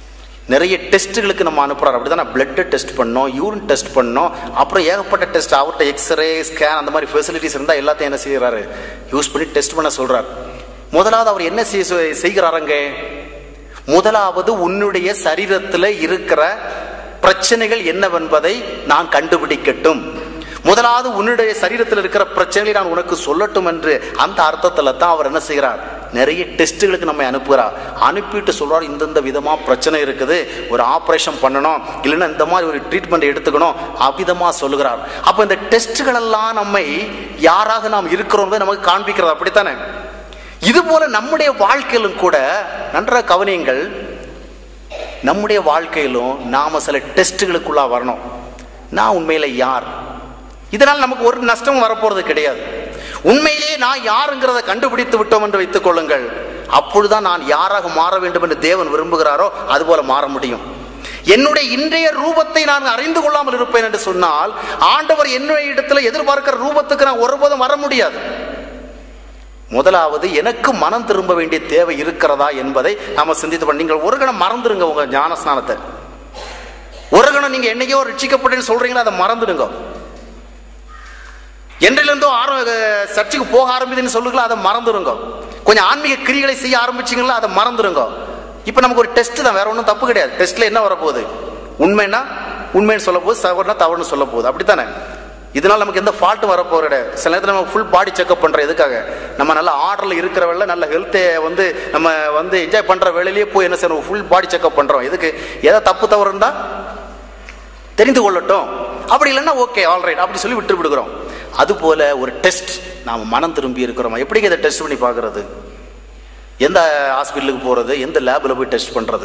நிறைய டெஸ்ட்டுகளுக்கு நம்ம அனுப்புறாரு அப்படிதான் பிளட் டெஸ்ட் பண்ணோம் யூரின் டெஸ்ட் பண்ணோம் அப்புறம் ஏகப்பட்ட டெஸ்ட் அவர்கிட்ட எக்ஸ்ரே ஸ்கேன் அந்த மாதிரி ஃபெசிலிட்டிஸ் இருந்தால் எல்லாத்தையும் என்ன செய்யறாரு யூஸ் பண்ணி டெஸ்ட் பண்ண சொல்றார் முதலாவது அவர் என்ன செய்ய செய்கிறாருங்க முதலாவது உன்னுடைய சரீரத்தில் இருக்கிற பிரச்சனைகள் என்னவென்பதை நான் கண்டுபிடிக்கட்டும் முதலாவது உன்னுடைய சரீரத்தில் இருக்கிற பிரச்சனைகளை நான் உனக்கு சொல்லட்டும் என்று அந்த அர்த்தத்தில் தான் அவர் என்ன செய்கிறார் நிறைய டெஸ்ட்டுகளுக்கு நம்ம அனுப்புகிறார் அனுப்பிட்டு சொல்றார் இந்தந்த விதமா பிரச்சனை இருக்குது ஒரு ஆப்ரேஷன் பண்ணணும் இல்லைன்னா இந்த மாதிரி ஒரு ட்ரீட்மெண்ட் எடுத்துக்கணும் அவ்விதமா சொல்லுகிறார் அப்போ இந்த டெஸ்ட்டுகள் எல்லாம் நம்மை யாராக நாம் இருக்கிறோம் என்பதை நமக்கு காண்பிக்கிறது அப்படித்தானே இது போல நம்முடைய வாழ்க்கையிலும் கூட நன்றாக கவனியுங்கள் நம்முடைய வாழ்க்கையிலும் நாம சில டெஸ்ட்டுகளுக்குள்ளா வரணும் நான் உண்மையில யார் இதனால் நமக்கு ஒரு நஷ்டம் வரப்போறது கிடையாது உண்மையிலேயே நான் யாருங்கிறத கண்டுபிடித்து விட்டோம் என்று வைத்துக் கொள்ளுங்கள் அப்பொழுதுதான் நான் யாராக மாற வேண்டும் என்று தேவன் விரும்புகிறாரோ அதுபோல மாற முடியும் என்னுடைய இன்றைய ரூபத்தை நான் அறிந்து கொள்ளாமல் இருப்பேன் என்று சொன்னால் ஆண்டவர் என்னுடைய இடத்துல எதிர்பார்க்கிற ரூபத்துக்கு நான் ஒருபோதும் வர முடியாது முதலாவது எனக்கு மனம் திரும்ப வேண்டிய தேவை இருக்கிறதா என்பதை நாம சிந்தித்து பண்ண நீங்கள் ஒரு கணம் மறந்துடுங்க உங்க ஞானஸ்நானத்தை ஒரு கணம் நீங்க என்னைக்கோ ரட்சிக்கப்பட்டேன்னு சொல்றீங்களா அதை மறந்துடுங்க என்றிலிருந்தோ ஆரம்ப சர்ச்சுக்கு போக ஆரம்பிதுன்னு சொல்லுங்களா அதை மறந்துடுங்க கொஞ்சம் ஆன்மீக கிரிகளை செய்ய ஆரம்பிச்சிங்களா அதை மறந்துடுங்க இப்போ நமக்கு ஒரு டெஸ்ட் தான் வேற ஒன்றும் தப்பு கிடையாது டெஸ்ட்ல என்ன வரப்போகுது உண்மைன்னா உண்மைன்னு சொல்ல போகுது தவறுனா தவறுன்னு சொல்ல போகுது அப்படித்தானே இதனால நமக்கு எந்த ஃபால்ட்டும் வரப்போகிற கிடையாது. சில நேரத்தில் நம்ம ஃபுல் பாடி செக்அப் பண்ணுற எதுக்காக நம்ம நல்ல ஆர்டரில் இருக்கிற வேலை நல்ல ஹெல்த்தை வந்து நம்ம வந்து என்ஜாய் பண்ணுற வேலையிலேயே போய் என்ன செய்யணும் ஃபுல் பாடி செக்அப் பண்ணுறோம் எதுக்கு ஏதாவது தப்பு தவறு இருந்தால் தெரிந்து கொள்ளட்டும் அப்படி இல்லைன்னா ஓகே ஆல்ரைட் அப்படி சொல்லி விட்டு விடுகிறோம் அதுபோல ஒரு டெஸ்ட் நாம் மனம் திரும்பி இருக்கிறோமா எப்படிங்க இதை டெஸ்ட் பண்ணி பார்க்கறது எந்த ஹாஸ்பிட்டலுக்கு போகிறது எந்த லேபில் போய் டெஸ்ட் பண்ணுறது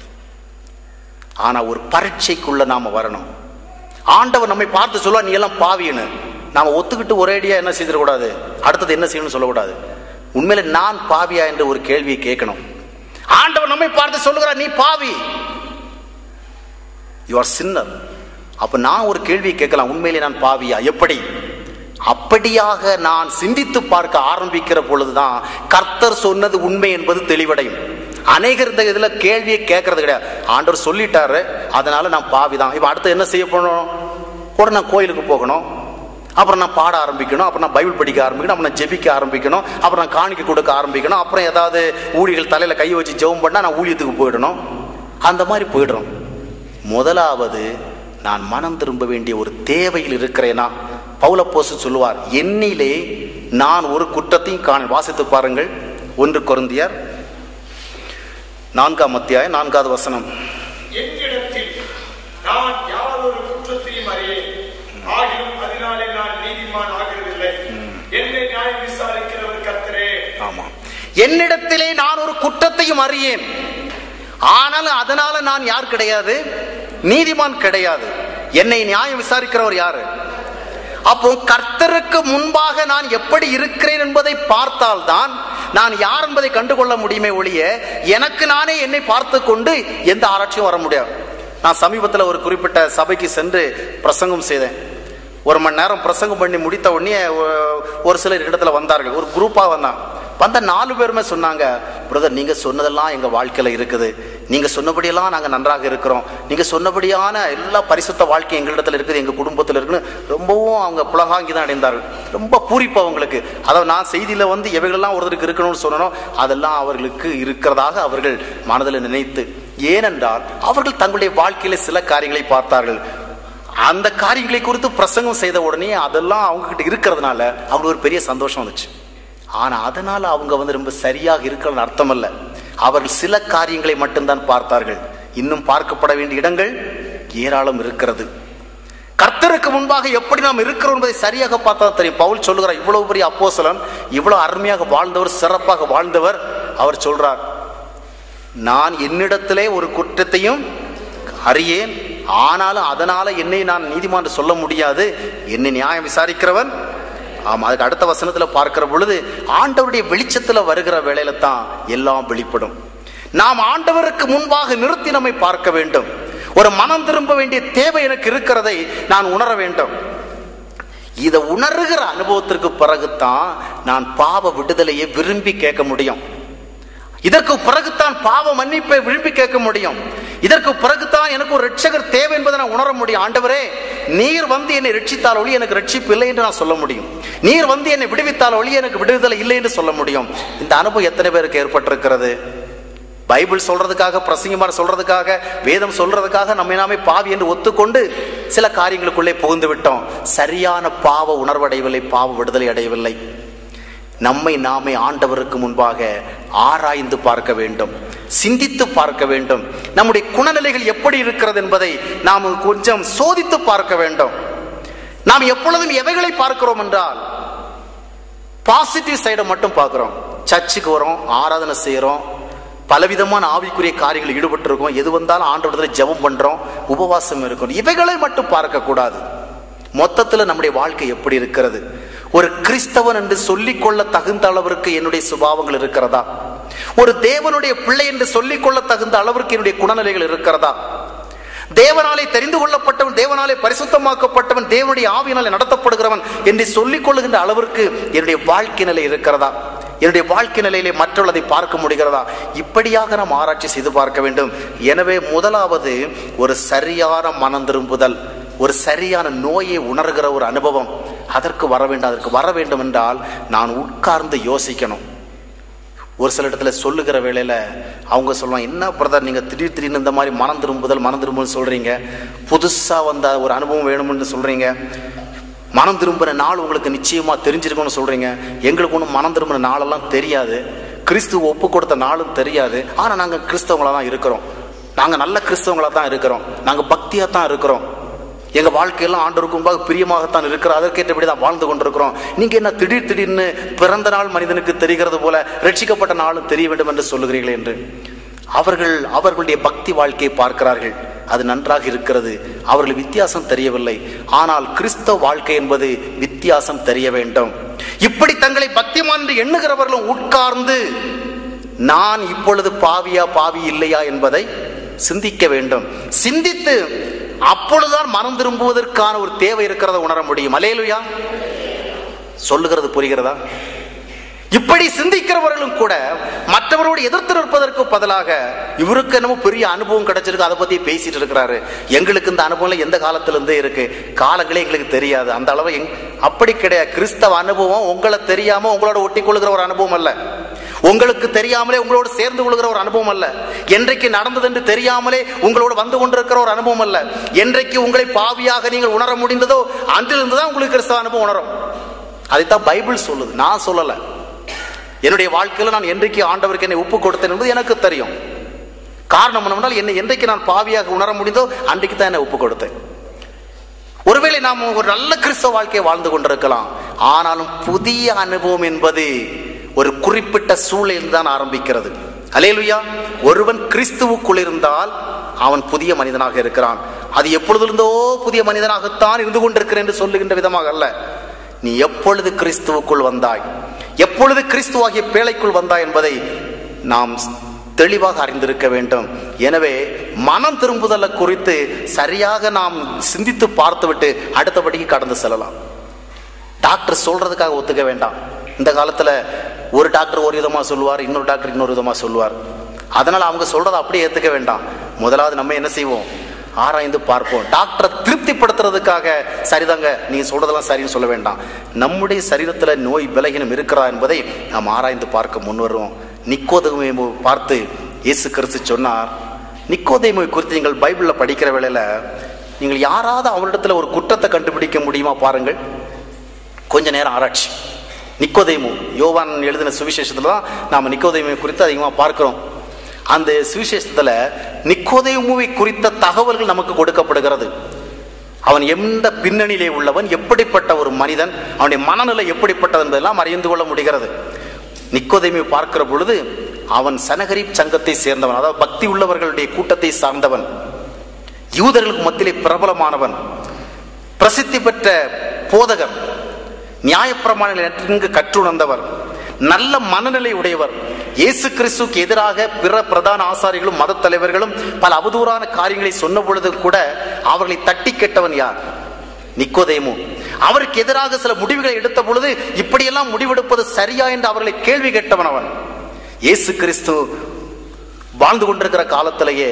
ஆனால் ஒரு பரீட்சைக்குள்ள நாம் வரணும் ஆண்டவர் நம்மை பார்த்து சொல்லுவா நீ எல்லாம் பாவின்னு நாம ஒத்துக்கிட்டு ஒரேடியா என்ன செய்திடக்கூடாது அடுத்தது என்ன செய்யணும்னு சொல்லக்கூடாது உண்மையில நான் பாவியா என்று ஒரு கேள்வியை கேட்கணும் ஆண்டவர் நம்மை பார்த்து சொல்லுகிறார் நீ பாவி யூ ஆர் சின்னர் அப்ப நான் ஒரு கேள்வியை கேட்கலாம் உண்மையிலே நான் பாவியா எப்படி அப்படியாக நான் சிந்தித்து பார்க்க ஆரம்பிக்கிற பொழுதுதான் கர்த்தர் சொன்னது உண்மை என்பது தெளிவடையும் அநேகர் இந்த இதுல கேள்வியை கேட்கறது கிடையாது ஆண்டவர் சொல்லிட்டாரு அதனால நான் பாவிதான் இப்ப அடுத்து என்ன செய்ய போகணும் கூட நான் கோயிலுக்கு போகணும் அப்புறம் நான் பாட ஆரம்பிக்கணும் அப்புறம் நான் பைபிள் படிக்க ஆரம்பிக்கணும் அப்புறம் நான் ஜெபிக்க ஆரம்பிக்கணும் அப்புறம் நான் காணிக்க கொடுக்க ஆரம்பிக்கணும் அப்புறம் ஏதாவது ஊழியர்கள் தலையில கை வச்சு ஜெபம் பண்ணா நான் ஊழியத்துக்கு போயிடணும் அந்த மாதிரி போயிடுறோம் முதலாவது நான் மனம் திரும்ப வேண்டிய ஒரு தேவையில் இருக்கிறேனா பவுலப்போசு சொல்லுவார் என்னிலே நான் ஒரு குற்றத்தையும் காண வாசித்து பாருங்கள் ஒன்று கொருந்தியர் நான்காம் அத்தியாயம் நான்காவது வசனம் என்னிடத்தில் நான் யாதொரு குற்றத்தையும் அறியேன் ஆகிலும் அதனாலே நான் நீதிமான் ஆகிறதில்லை என்னை நியாயம் விசாரிக்கிறவர் கர்த்தரே ஆமா என்னிடத்திலே நான் ஒரு குற்றத்தையும் அறியேன் ஆனால் அதனால நான் யார் கிடையாது நீதிமான் கிடையாது என்னை நியாயம் விசாரிக்கிறவர் யாரு அப்போ கர்த்தருக்கு முன்பாக நான் எப்படி இருக்கிறேன் என்பதை பார்த்தால்தான் நான் யார் என்பதை கண்டுகொள்ள முடியுமே ஒழிய எனக்கு நானே என்னை பார்த்து கொண்டு எந்த ஆராய்ச்சியும் வர முடியாது நான் சமீபத்தில் ஒரு குறிப்பிட்ட சபைக்கு சென்று பிரசங்கம் செய்தேன் ஒரு மணி நேரம் பிரசங்கம் பண்ணி முடித்த உடனே ஒ- ஒரு சிலர் இடத்துல வந்தார்கள் ஒரு குரூப்பாக வந்தாங்க வந்த நாலு பேருமே சொன்னாங்க பிரதர் நீங்க சொன்னதெல்லாம் எங்க வாழ்க்கையில இருக்குது நீங்க சொன்னபடியெல்லாம் நாங்க நன்றாக இருக்கிறோம் நீங்க சொன்னபடியான எல்லா பரிசுத்த வாழ்க்கை எங்களிடத்துல இருக்குது எங்க குடும்பத்துல இருக்குன்னு ரொம்பவும் அவங்க புலகாங்கி தான் அடைந்தார்கள் ரொம்ப பூரிப்பு அவங்களுக்கு அதாவது நான் செய்தியில வந்து எவைகளெல்லாம் ஒருத்தருக்கு இருக்கணும்னு சொன்னனோ அதெல்லாம் அவர்களுக்கு இருக்கிறதாக அவர்கள் மனதில் நினைத்து ஏனென்றால் அவர்கள் தங்களுடைய வாழ்க்கையில சில காரியங்களை பார்த்தார்கள் அந்த காரியங்களை குறித்து பிரசங்கம் செய்த உடனே அதெல்லாம் அவங்க கிட்ட இருக்கிறதுனால அவங்களுக்கு ஒரு பெரிய சந்தோஷம் வந்துச்சு ஆனா அதனால அவங்க வந்து ரொம்ப சரியாக இருக்கிறன்னு அர்த்தம் அல்ல அவர்கள் சில காரியங்களை மட்டும்தான் பார்த்தார்கள் இன்னும் பார்க்கப்பட வேண்டிய இடங்கள் ஏராளம் இருக்கிறது கர்த்தருக்கு முன்பாக எப்படி நாம் இருக்கிறோம் என்பதை சரியாக பார்த்தா தான் தெரியும் பவுல் சொல்லுகிறார் இவ்வளவு பெரிய அப்போஸ்தலன் இவ்வளவு அருமையாக வாழ்ந்தவர் சிறப்பாக வாழ்ந்தவர் அவர் சொல்றார் நான் என்னிடத்திலே ஒரு குற்றத்தையும் அறியேன் ஆனாலும் அதனால என்னை நான் நீதிமான் என்று சொல்ல முடியாது என்னை நியாயம் விசாரிக்கிறவன் ஆமா அதுக்கு அடுத்த வசனத்துல பார்க்கிற பொழுது ஆண்டவருடைய வெளிச்சத்துல வருகிற வேளையில தான் எல்லாம் வெளிப்படும் நாம் ஆண்டவருக்கு முன்பாக நிறுத்தி நம்மை பார்க்க வேண்டும் ஒரு மனம் திரும்ப வேண்டிய தேவை எனக்கு இருக்கிறதை நான் உணர வேண்டும் இதை உணர்கிற அனுபவத்திற்கு பிறகுதான் நான் பாவ விடுதலையை விரும்பி கேட்க முடியும் இதற்கு பிறகுதான் பாவ மன்னிப்பை விரும்பி கேட்க முடியும் இதற்கு பிறகுதான் எனக்கு ஒரு ரட்சகர் தேவை என்பதை நான் உணர முடியும் ஆண்டவரே நீர் வந்து என்னை ரட்சித்தால் ஒளி எனக்கு ரட்சிப்பு இல்லை என்று நான் சொல்ல முடியும் நீர் வந்து என்னை விடுவித்தால் ஒளி எனக்கு விடுதலை இல்லை என்று சொல்ல முடியும் இந்த அனுபவம் எத்தனை பேருக்கு ஏற்பட்டிருக்கிறது பைபிள் சொல்றதுக்காக பிரசங்கமான சொல்றதுக்காக வேதம் சொல்றதுக்காக நம்மை நாமே பாவி என்று ஒத்துக்கொண்டு சில காரியங்களுக்குள்ளே புகுந்து விட்டோம் சரியான பாவ உணர்வடையவில்லை பாவ விடுதலை அடையவில்லை நம்மை நாமே ஆண்டவருக்கு முன்பாக ஆராய்ந்து பார்க்க வேண்டும் சிந்தித்து பார்க்க வேண்டும் நம்முடைய குணநிலைகள் எப்படி இருக்கிறது என்பதை நாம் கொஞ்சம் சோதித்து பார்க்க வேண்டும் நாம் எப்பொழுதும் எவைகளை பார்க்கிறோம் என்றால் பாசிட்டிவ் சைடை மட்டும் பார்க்கிறோம் சர்ச்சுக்கு வரோம் ஆராதனை செய்யறோம் பலவிதமான ஆவிக்குரிய காரியங்கள் ஈடுபட்டு இருக்கோம் எது வந்தாலும் ஆண்டவரத்தில் ஜெபம் பண்றோம் உபவாசம் இருக்கும் இவைகளை மட்டும் பார்க்க கூடாது மொத்தத்துல நம்முடைய வாழ்க்கை எப்படி இருக்கிறது ஒரு கிறிஸ்தவன் என்று சொல்லிக்கொள்ள தகுந்த அளவிற்கு என்னுடைய சுபாவங்கள் இருக்கிறதா ஒரு தேவனுடைய பிள்ளை என்று சொல்லிக்கொள்ள தகுந்த அளவிற்கு என்னுடைய குணநிலைகள் இருக்கிறதா தேவனாலே தெரிந்து கொள்ளப்பட்டவன் தேவனாலே பரிசுத்தமாக்கப்பட்டவன் தேவனுடைய ஆவியினாலே நடத்தப்படுகிறவன் என்று சொல்லிக் கொள்ளுகின்ற அளவிற்கு என்னுடைய வாழ்க்கை நிலை இருக்கிறதா என்னுடைய வாழ்க்கை நிலையிலே மற்றவர்களை பார்க்க முடிகிறதா இப்படியாக நாம் ஆராய்ச்சி செய்து பார்க்க வேண்டும் எனவே முதலாவது ஒரு சரியான மனம் திரும்புதல் ஒரு சரியான நோயை உணர்கிற ஒரு அனுபவம் அதற்கு வர வேண்டும் அதற்கு வர வேண்டும் என்றால் நான் உட்கார்ந்து யோசிக்கணும் ஒரு சில இடத்துல சொல்லுகிற வேளையில அவங்க சொல்லுவாங்க என்ன பிரதர் நீங்க திடீர் திடீர்னு இந்த மாதிரி மனம் திரும்புதல் மனம் திரும்புதல் சொல்றீங்க புதுசா வந்த ஒரு அனுபவம் வேணும்னு சொல்றீங்க மனம் திரும்புற நாள் உங்களுக்கு நிச்சயமா தெரிஞ்சிருக்கும்னு சொல்றீங்க எங்களுக்கு ஒன்றும் மனம் திரும்பின நாளெல்லாம் தெரியாது கிறிஸ்து ஒப்பு கொடுத்த நாளும் தெரியாது ஆனா நாங்க கிறிஸ்தவங்களா தான் இருக்கிறோம் நாங்க நல்ல கிறிஸ்தவங்களா தான் இருக்கிறோம் நாங்க பக்தியா தான் இருக்கிறோம் எங்க வாழ்க்கையெல்லாம் ஆண்டவருக்கு முன்பாக பிரியமாகத்தான் இருக்கிற அதற்கேற்றபடி தான் வாழ்ந்து கொண்டிருக்கிறோம் நீங்க என்ன திடீர் திடீர்னு பிறந்த நாள் மனிதனுக்கு தெரிகிறது போல ரட்சிக்கப்பட்ட நாளும் தெரிய வேண்டும் என்று சொல்லுகிறீர்கள் என்று அவர்கள் அவர்களுடைய பக்தி வாழ்க்கையை பார்க்கிறார்கள் அது நன்றாக இருக்கிறது அவர்கள் வித்தியாசம் தெரியவில்லை ஆனால் கிறிஸ்தவ வாழ்க்கை என்பது வித்தியாசம் தெரிய வேண்டும் இப்படி தங்களை பக்திமான் என்று எண்ணுகிறவர்களும் உட்கார்ந்து நான் இப்பொழுது பாவியா பாவி இல்லையா என்பதை சிந்திக்க வேண்டும் சிந்தித்து அப்பொழுதுதான் மனம் திரும்புவதற்கான ஒரு தேவை இருக்கிறத உணர முடியும் அலேலுயா சொல்லுகிறது புரிகிறதா இப்படி சிந்திக்கிறவர்களும் கூட மற்றவரோடு எதிர்த்து நிற்பதற்கு பதிலாக இவருக்கு என்னமோ பெரிய அனுபவம் கிடைச்சிருக்கு அதை பத்தி பேசிட்டு இருக்கிறாரு எங்களுக்கு இந்த அனுபவம் எந்த காலத்துல இருந்தே இருக்கு காலங்களே எங்களுக்கு தெரியாது அந்த அளவு எங்- அப்படி கிடையாது கிறிஸ்தவ அனுபவம் உங்களை தெரியாம உங்களோட ஒட்டி கொள்கிற ஒரு அனுபவம் அல்ல உங்களுக்கு தெரியாமலே உங்களோடு சேர்ந்து கொள்கிற ஒரு அனுபவம் அல்ல என்றைக்கு நடந்தது என்று தெரியாமலே உங்களோடு வந்து கொண்டிருக்கிற ஒரு அனுபவம் அல்ல என்றைக்கு உங்களை பாவியாக நீங்கள் உணர முடிந்ததோ அன்றிலிருந்து தான் உங்களுக்கு கிறிஸ்தவ அனுபவம் உணரும் அதைத்தான் பைபிள் சொல்லுது நான் சொல்லல என்னுடைய வாழ்க்கையில நான் என்றைக்கு ஆண்டவருக்கு என்னை ஒப்பு கொடுத்தேன் என்பது எனக்கு தெரியும் காரணம் என்னவென்றால் என்னை என்றைக்கு நான் பாவியாக உணர முடிந்தோ அன்றைக்கு தான் என்னை ஒப்பு கொடுத்தேன் ஒருவேளை நாம் ஒரு நல்ல கிறிஸ்தவ வாழ்க்கையை வாழ்ந்து கொண்டிருக்கலாம் ஆனாலும் புதிய அனுபவம் என்பது ஒரு குறிப்பிட்ட சூழலில் தான் ஆரம்பிக்கிறது அலேலுயா ஒருவன் கிறிஸ்துவுக்குள் இருந்தால் அவன் புதிய மனிதனாக இருக்கிறான் அது எப்பொழுதிருந்தோ புதிய மனிதனாகத்தான் இருந்து கொண்டிருக்கிறேன் என்று சொல்லுகின்ற விதமாக அல்ல நீ எப்பொழுது கிறிஸ்துவுக்குள் வந்தாய் எப்பொழுது கிறிஸ்துவாகிய பேழைக்குள் வந்தாய் என்பதை நாம் தெளிவாக அறிந்திருக்க வேண்டும் எனவே மனம் திரும்புதலை குறித்து சரியாக நாம் சிந்தித்து பார்த்துவிட்டு அடுத்தபடிக்கு கடந்து செல்லலாம் டாக்டர் சொல்றதுக்காக ஒத்துக்க வேண்டாம் இந்த காலத்துல ஒரு டாக்டர் ஒரு விதமா சொல்லுவார் இன்னொரு டாக்டர் இன்னொரு விதமா சொல்லுவார் அதனால அவங்க சொல்றதை அப்படியே ஏத்துக்க வேண்டாம் முதலாவது நம்ம என்ன செய்வோம் ஆராய்ந்து பார்ப்போம் டாக்டரை திருப்திப்படுத்துறதுக்காக சரிதாங்க நீங்க சொல்றதெல்லாம் சரின்னு சொல்ல வேண்டாம் நம்முடைய சரீரத்துல நோய் விலகினம் இருக்கிறா என்பதை நாம் ஆராய்ந்து பார்க்க முன்வருவோம் நிக்கோதேமை பார்த்து இயேசு கிறிஸ்து சொன்னார் நிக்கோதேமை குறித்து நீங்கள் பைபிள்ல படிக்கிற வேளையில நீங்கள் யாராவது அவரிடத்துல ஒரு குற்றத்தை கண்டுபிடிக்க முடியுமா பாருங்கள் கொஞ்ச நேரம் ஆராய்ச்சி நிக்கோதைமு யோவான் எழுதின சுவிசேஷத்துல தான் நாம நிக்கோதைமை குறித்து அதிகமாக பார்க்கிறோம் அந்த சுவிசேஷத்துல நிக்கோதைமுவை குறித்த தகவல்கள் நமக்கு கொடுக்கப்படுகிறது அவன் எந்த பின்னணியிலே உள்ளவன் எப்படிப்பட்ட ஒரு மனிதன் அவனுடைய மனநிலை எப்படிப்பட்டது என்பதெல்லாம் அறிந்து கொள்ள முடிகிறது நிக்கோதைமை பார்க்கிற பொழுது அவன் சனகரிப் சங்கத்தை சேர்ந்தவன் அதாவது பக்தி உள்ளவர்களுடைய கூட்டத்தை சார்ந்தவன் யூதர்களுக்கு மத்தியிலே பிரபலமானவன் பிரசித்தி பெற்ற போதகர் நியாயப்பிரமாணங்களை நன்கு கற்றுணர்ந்தவர் நல்ல மனநிலை உடையவர் இயேசு கிறிஸ்துக்கு எதிராக பிற பிரதான ஆசாரிகளும் மத தலைவர்களும் பல அவதூறான காரியங்களை சொன்ன பொழுது கூட அவர்களை தட்டி கேட்டவன் யார் நிக்கோதேமு அவருக்கு எதிராக சில முடிவுகளை எடுத்த பொழுது இப்படியெல்லாம் முடிவெடுப்பது சரியா என்று அவர்களை கேள்வி கேட்டவன் அவன் இயேசு கிறிஸ்து வாழ்ந்து கொண்டிருக்கிற காலத்திலேயே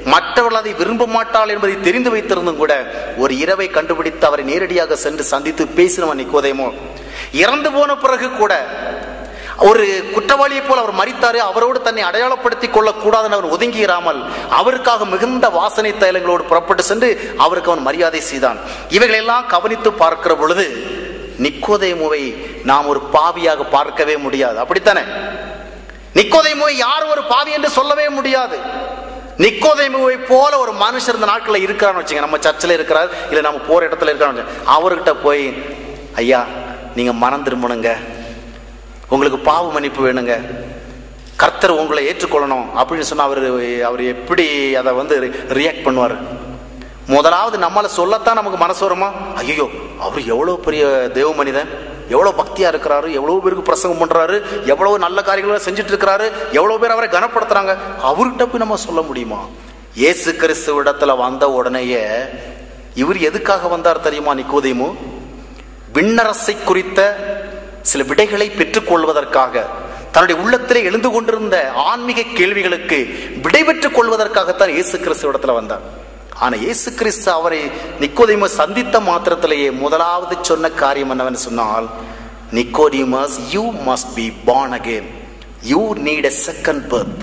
மற்றவர்கள் அதை விரும்ப மாட்டாள் என்பதை தெரிந்து வைத்திருந்தும் கூட ஒரு இரவை கண்டுபிடித்து அவரை நேரடியாக சென்று சந்தித்து பேசினவன் நிக்கோதேமோ இறந்து போன பிறகு கூட ஒரு குற்றவாளியை போல் அவர் மறித்தாரு அவரோடு தன்னை அடையாளப்படுத்திக் கொள்ளக் கூடாதுன்னு அவர் ஒதுங்கியிராமல் அவருக்காக மிகுந்த வாசனை தைலங்களோடு புறப்பட்டு சென்று அவருக்கு அவன் மரியாதை செய்தான் இவைகளெல்லாம் கவனித்து பார்க்கிற பொழுது நிக்கோதேமுவை நாம் ஒரு பாவியாக பார்க்கவே முடியாது அப்படித்தானே நிக்கோதேமுவை யார் ஒரு பாவி என்று சொல்லவே முடியாது நிக்கோதேமுவை போல ஒரு மனுஷர் இந்த நாட்களில் இருக்கிறான்னு வச்சுங்க நம்ம சர்ச்சில் இருக்கிறார் இல்லை நம்ம போற இடத்துல இருக்கிறான்னு வச்சுங்க. அவர்கிட்ட போய் ஐயா நீங்க மனம் திரும்பணுங்க உங்களுக்கு பாவ மன்னிப்பு வேணுங்க கர்த்தர் உங்களை ஏற்றுக்கொள்ளணும் அப்படின்னு சொன்னா அவர் அவர் எப்படி அதை வந்து ரியாக்ட் பண்ணுவார் முதலாவது நம்மளை சொல்லத்தான் நமக்கு மனசு வருமா ஐயோ அவர் எவ்வளவு பெரிய தேவ மனிதன் எவ்வளவு பக்தியா இருக்கிறாரு எவ்வளவு பேருக்கு பிரசங்கம் பண்றாரு எவ்வளவு நல்ல காரியங்களை செஞ்சுட்டு இருக்கிறாரு எவ்வளவு பேர் அவரை கனப்படுத்துறாங்க அவர்கிட்ட போய் நம்ம சொல்ல முடியுமா இயேசு கிறிஸ்து இடத்துல வந்த உடனேயே இவர் எதுக்காக வந்தார் தெரியுமா நிக்கோதேமு விண்ணரசை குறித்த சில விடைகளை பெற்றுக்கொள்வதற்காக தன்னுடைய உள்ளத்திலே எழுந்து கொண்டிருந்த ஆன்மீக கேள்விகளுக்கு விடை பெற்றுக் கொள்வதற்காகத்தான் இயேசு கிறிஸ்து இடத்துல வந்தார் ஆனா இயேசு கிறிஸ்து அவரை நிக்கோதிம சந்தித்த மாத்திரத்திலேயே முதலாவது சொன்ன காரியம் என்னவென்று சொன்னால் Nicodemus you must be born again you need a second birth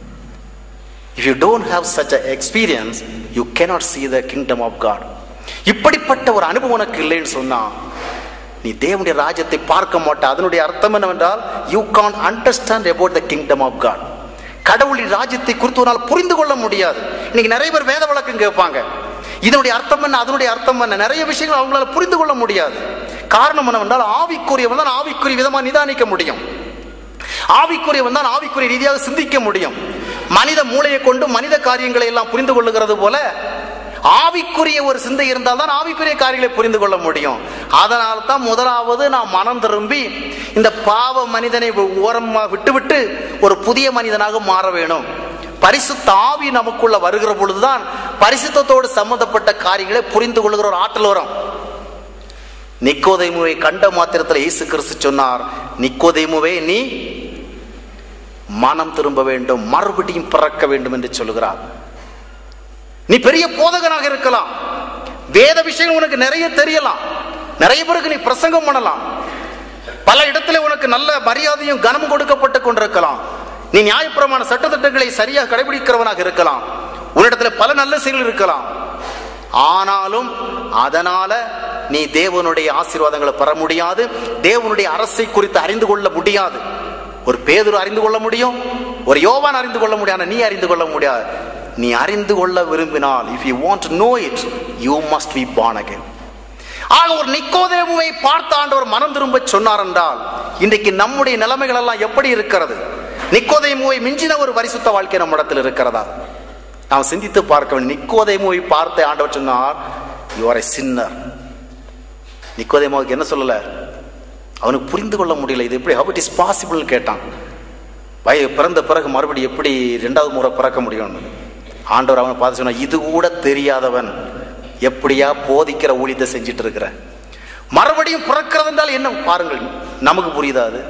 if you don't have such an experience you cannot see the kingdom of god இப்படிப்பட்ட ஒரு அனுபவம் உனக்கு இல்லைன்னு சொன்னா நீ தேவனுடைய ராஜ்யத்தை பார்க்க மாட்ட அதனுடைய அர்த்தம் என்னவென்றால் you can understand about the kingdom of god கடவுளின் ராஜ்யத்தை குறித்து உன்னால் புரிந்து கொள்ள முடியாது இன்னைக்கு நிறைய பேர் வேத வழக்கம் கேட்பாங்க இதனுடைய அர்த்தம் என்ன அதனுடைய அர்த்தம் என்ன நிறைய விஷயங்கள் அவங்களால புரிந்து கொள்ள முடியாது காரணம் என்னவென்றால் ஆவிக்குரியவன் தான் ஆவிக்குரிய விதமா நிதானிக்க முடியும் ஆவிக்குரியவன் தான் ஆவிக்குரிய ரீதியாக சிந்திக்க முடியும் மனித மூளையை கொண்டு மனித காரியங்களை எல்லாம் புரிந்து கொள்ளுகிறது போல ஆவிக்குரிய ஒரு சிந்தை இருந்தால் தான் ஆவிக்குரிய காரியங்களை புரிந்து கொள்ள முடியும் அதனால தான் முதலாவது நாம் மனம் திரும்பி இந்த பாவ மனிதனை ஓரமாக விட்டுவிட்டு ஒரு புதிய மனிதனாக மாற வேணும் பரிசுத்த ஆவி நமக்குள்ள வருகிற பொழுதுதான் பரிசுத்தத்தோடு சம்பந்தப்பட்ட காரியங்களை புரிந்து கொள்கிற ஒரு ஆற்றல் வரும் நிக்கோதைமுவை கண்ட மாத்திரத்தில் இயேசு கிறிஸ்து சொன்னார் நிக்கோதைமுவே நீ மனம் திரும்ப வேண்டும் மறுபடியும் பிறக்க வேண்டும் என்று சொல்லுகிறார் நீ பெரிய போதகனாக இருக்கலாம் வேத விஷயங்கள் உனக்கு நிறைய தெரியலாம் நிறைய பேருக்கு நீ பிரசங்கம் பண்ணலாம் பல இடத்துல உனக்கு நல்ல மரியாதையும் கனமும் கொடுக்கப்பட்டு கொண்டிருக்கலாம் நீ நியாயப்பிரமாண சட்டத்திட்டங்களை சரியாக கடைபிடிக்கிறவனாக இருக்கலாம் உன்னிடத்துல பல நல்ல செயல்கள் இருக்கலாம் ஆனாலும் அதனால நீ தேவனுடைய ஆசீர்வாதங்களை பெற முடியாது தேவனுடைய அரசை குறித்து அறிந்து கொள்ள முடியாது ஒரு பேதுரு அறிந்து கொள்ள முடியும் ஒரு யோவான் அறிந்து கொள்ள முடியாது நீ அறிந்து கொள்ள முடியாது நீ அறிந்து கொள்ள விரும்பினால் if you want know it you must be born again ஆக ஒரு நிக்கோதேமுவை பார்த்த ஆண்டவர் மனம் திரும்ப சொன்னார் என்றால் இன்றைக்கு நம்முடைய நிலைமைகள் எல்லாம் எப்படி இருக்கிறது நிக்கோதேமுவை மிஞ்சின ஒரு பரிசுத்த வாழ்க்கை நம்மிடத்தில் இருக்கிறதா நாம் சிந்தித்து பார்க்க வேண்டும் நிக்கோதேமுவை பார்த்த ஆண்டவர் சொன்னார் யூ ஆர் எ சின்னர் நிக்கோதேமுவுக்கு என்ன சொல்லல அவனுக்கு புரிந்து கொள்ள முடியல இது எப்படி how it is possible கேட்டான் வய பிறந்த பிறகு மறுபடியும் எப்படி ரெண்டாவது முறை பிறக்க முடியும்னு ஆண்டவர் அவனை பார்த்து சொன்னா இது கூட தெரியாதவன் எப்படியா போதிக்கிற ஊழியத்தை செஞ்சுட்டு இருக்கிற மறுபடியும் பிறக்கிறது என்றால் என்ன பாருங்கள் நமக்கு புரியுதா அது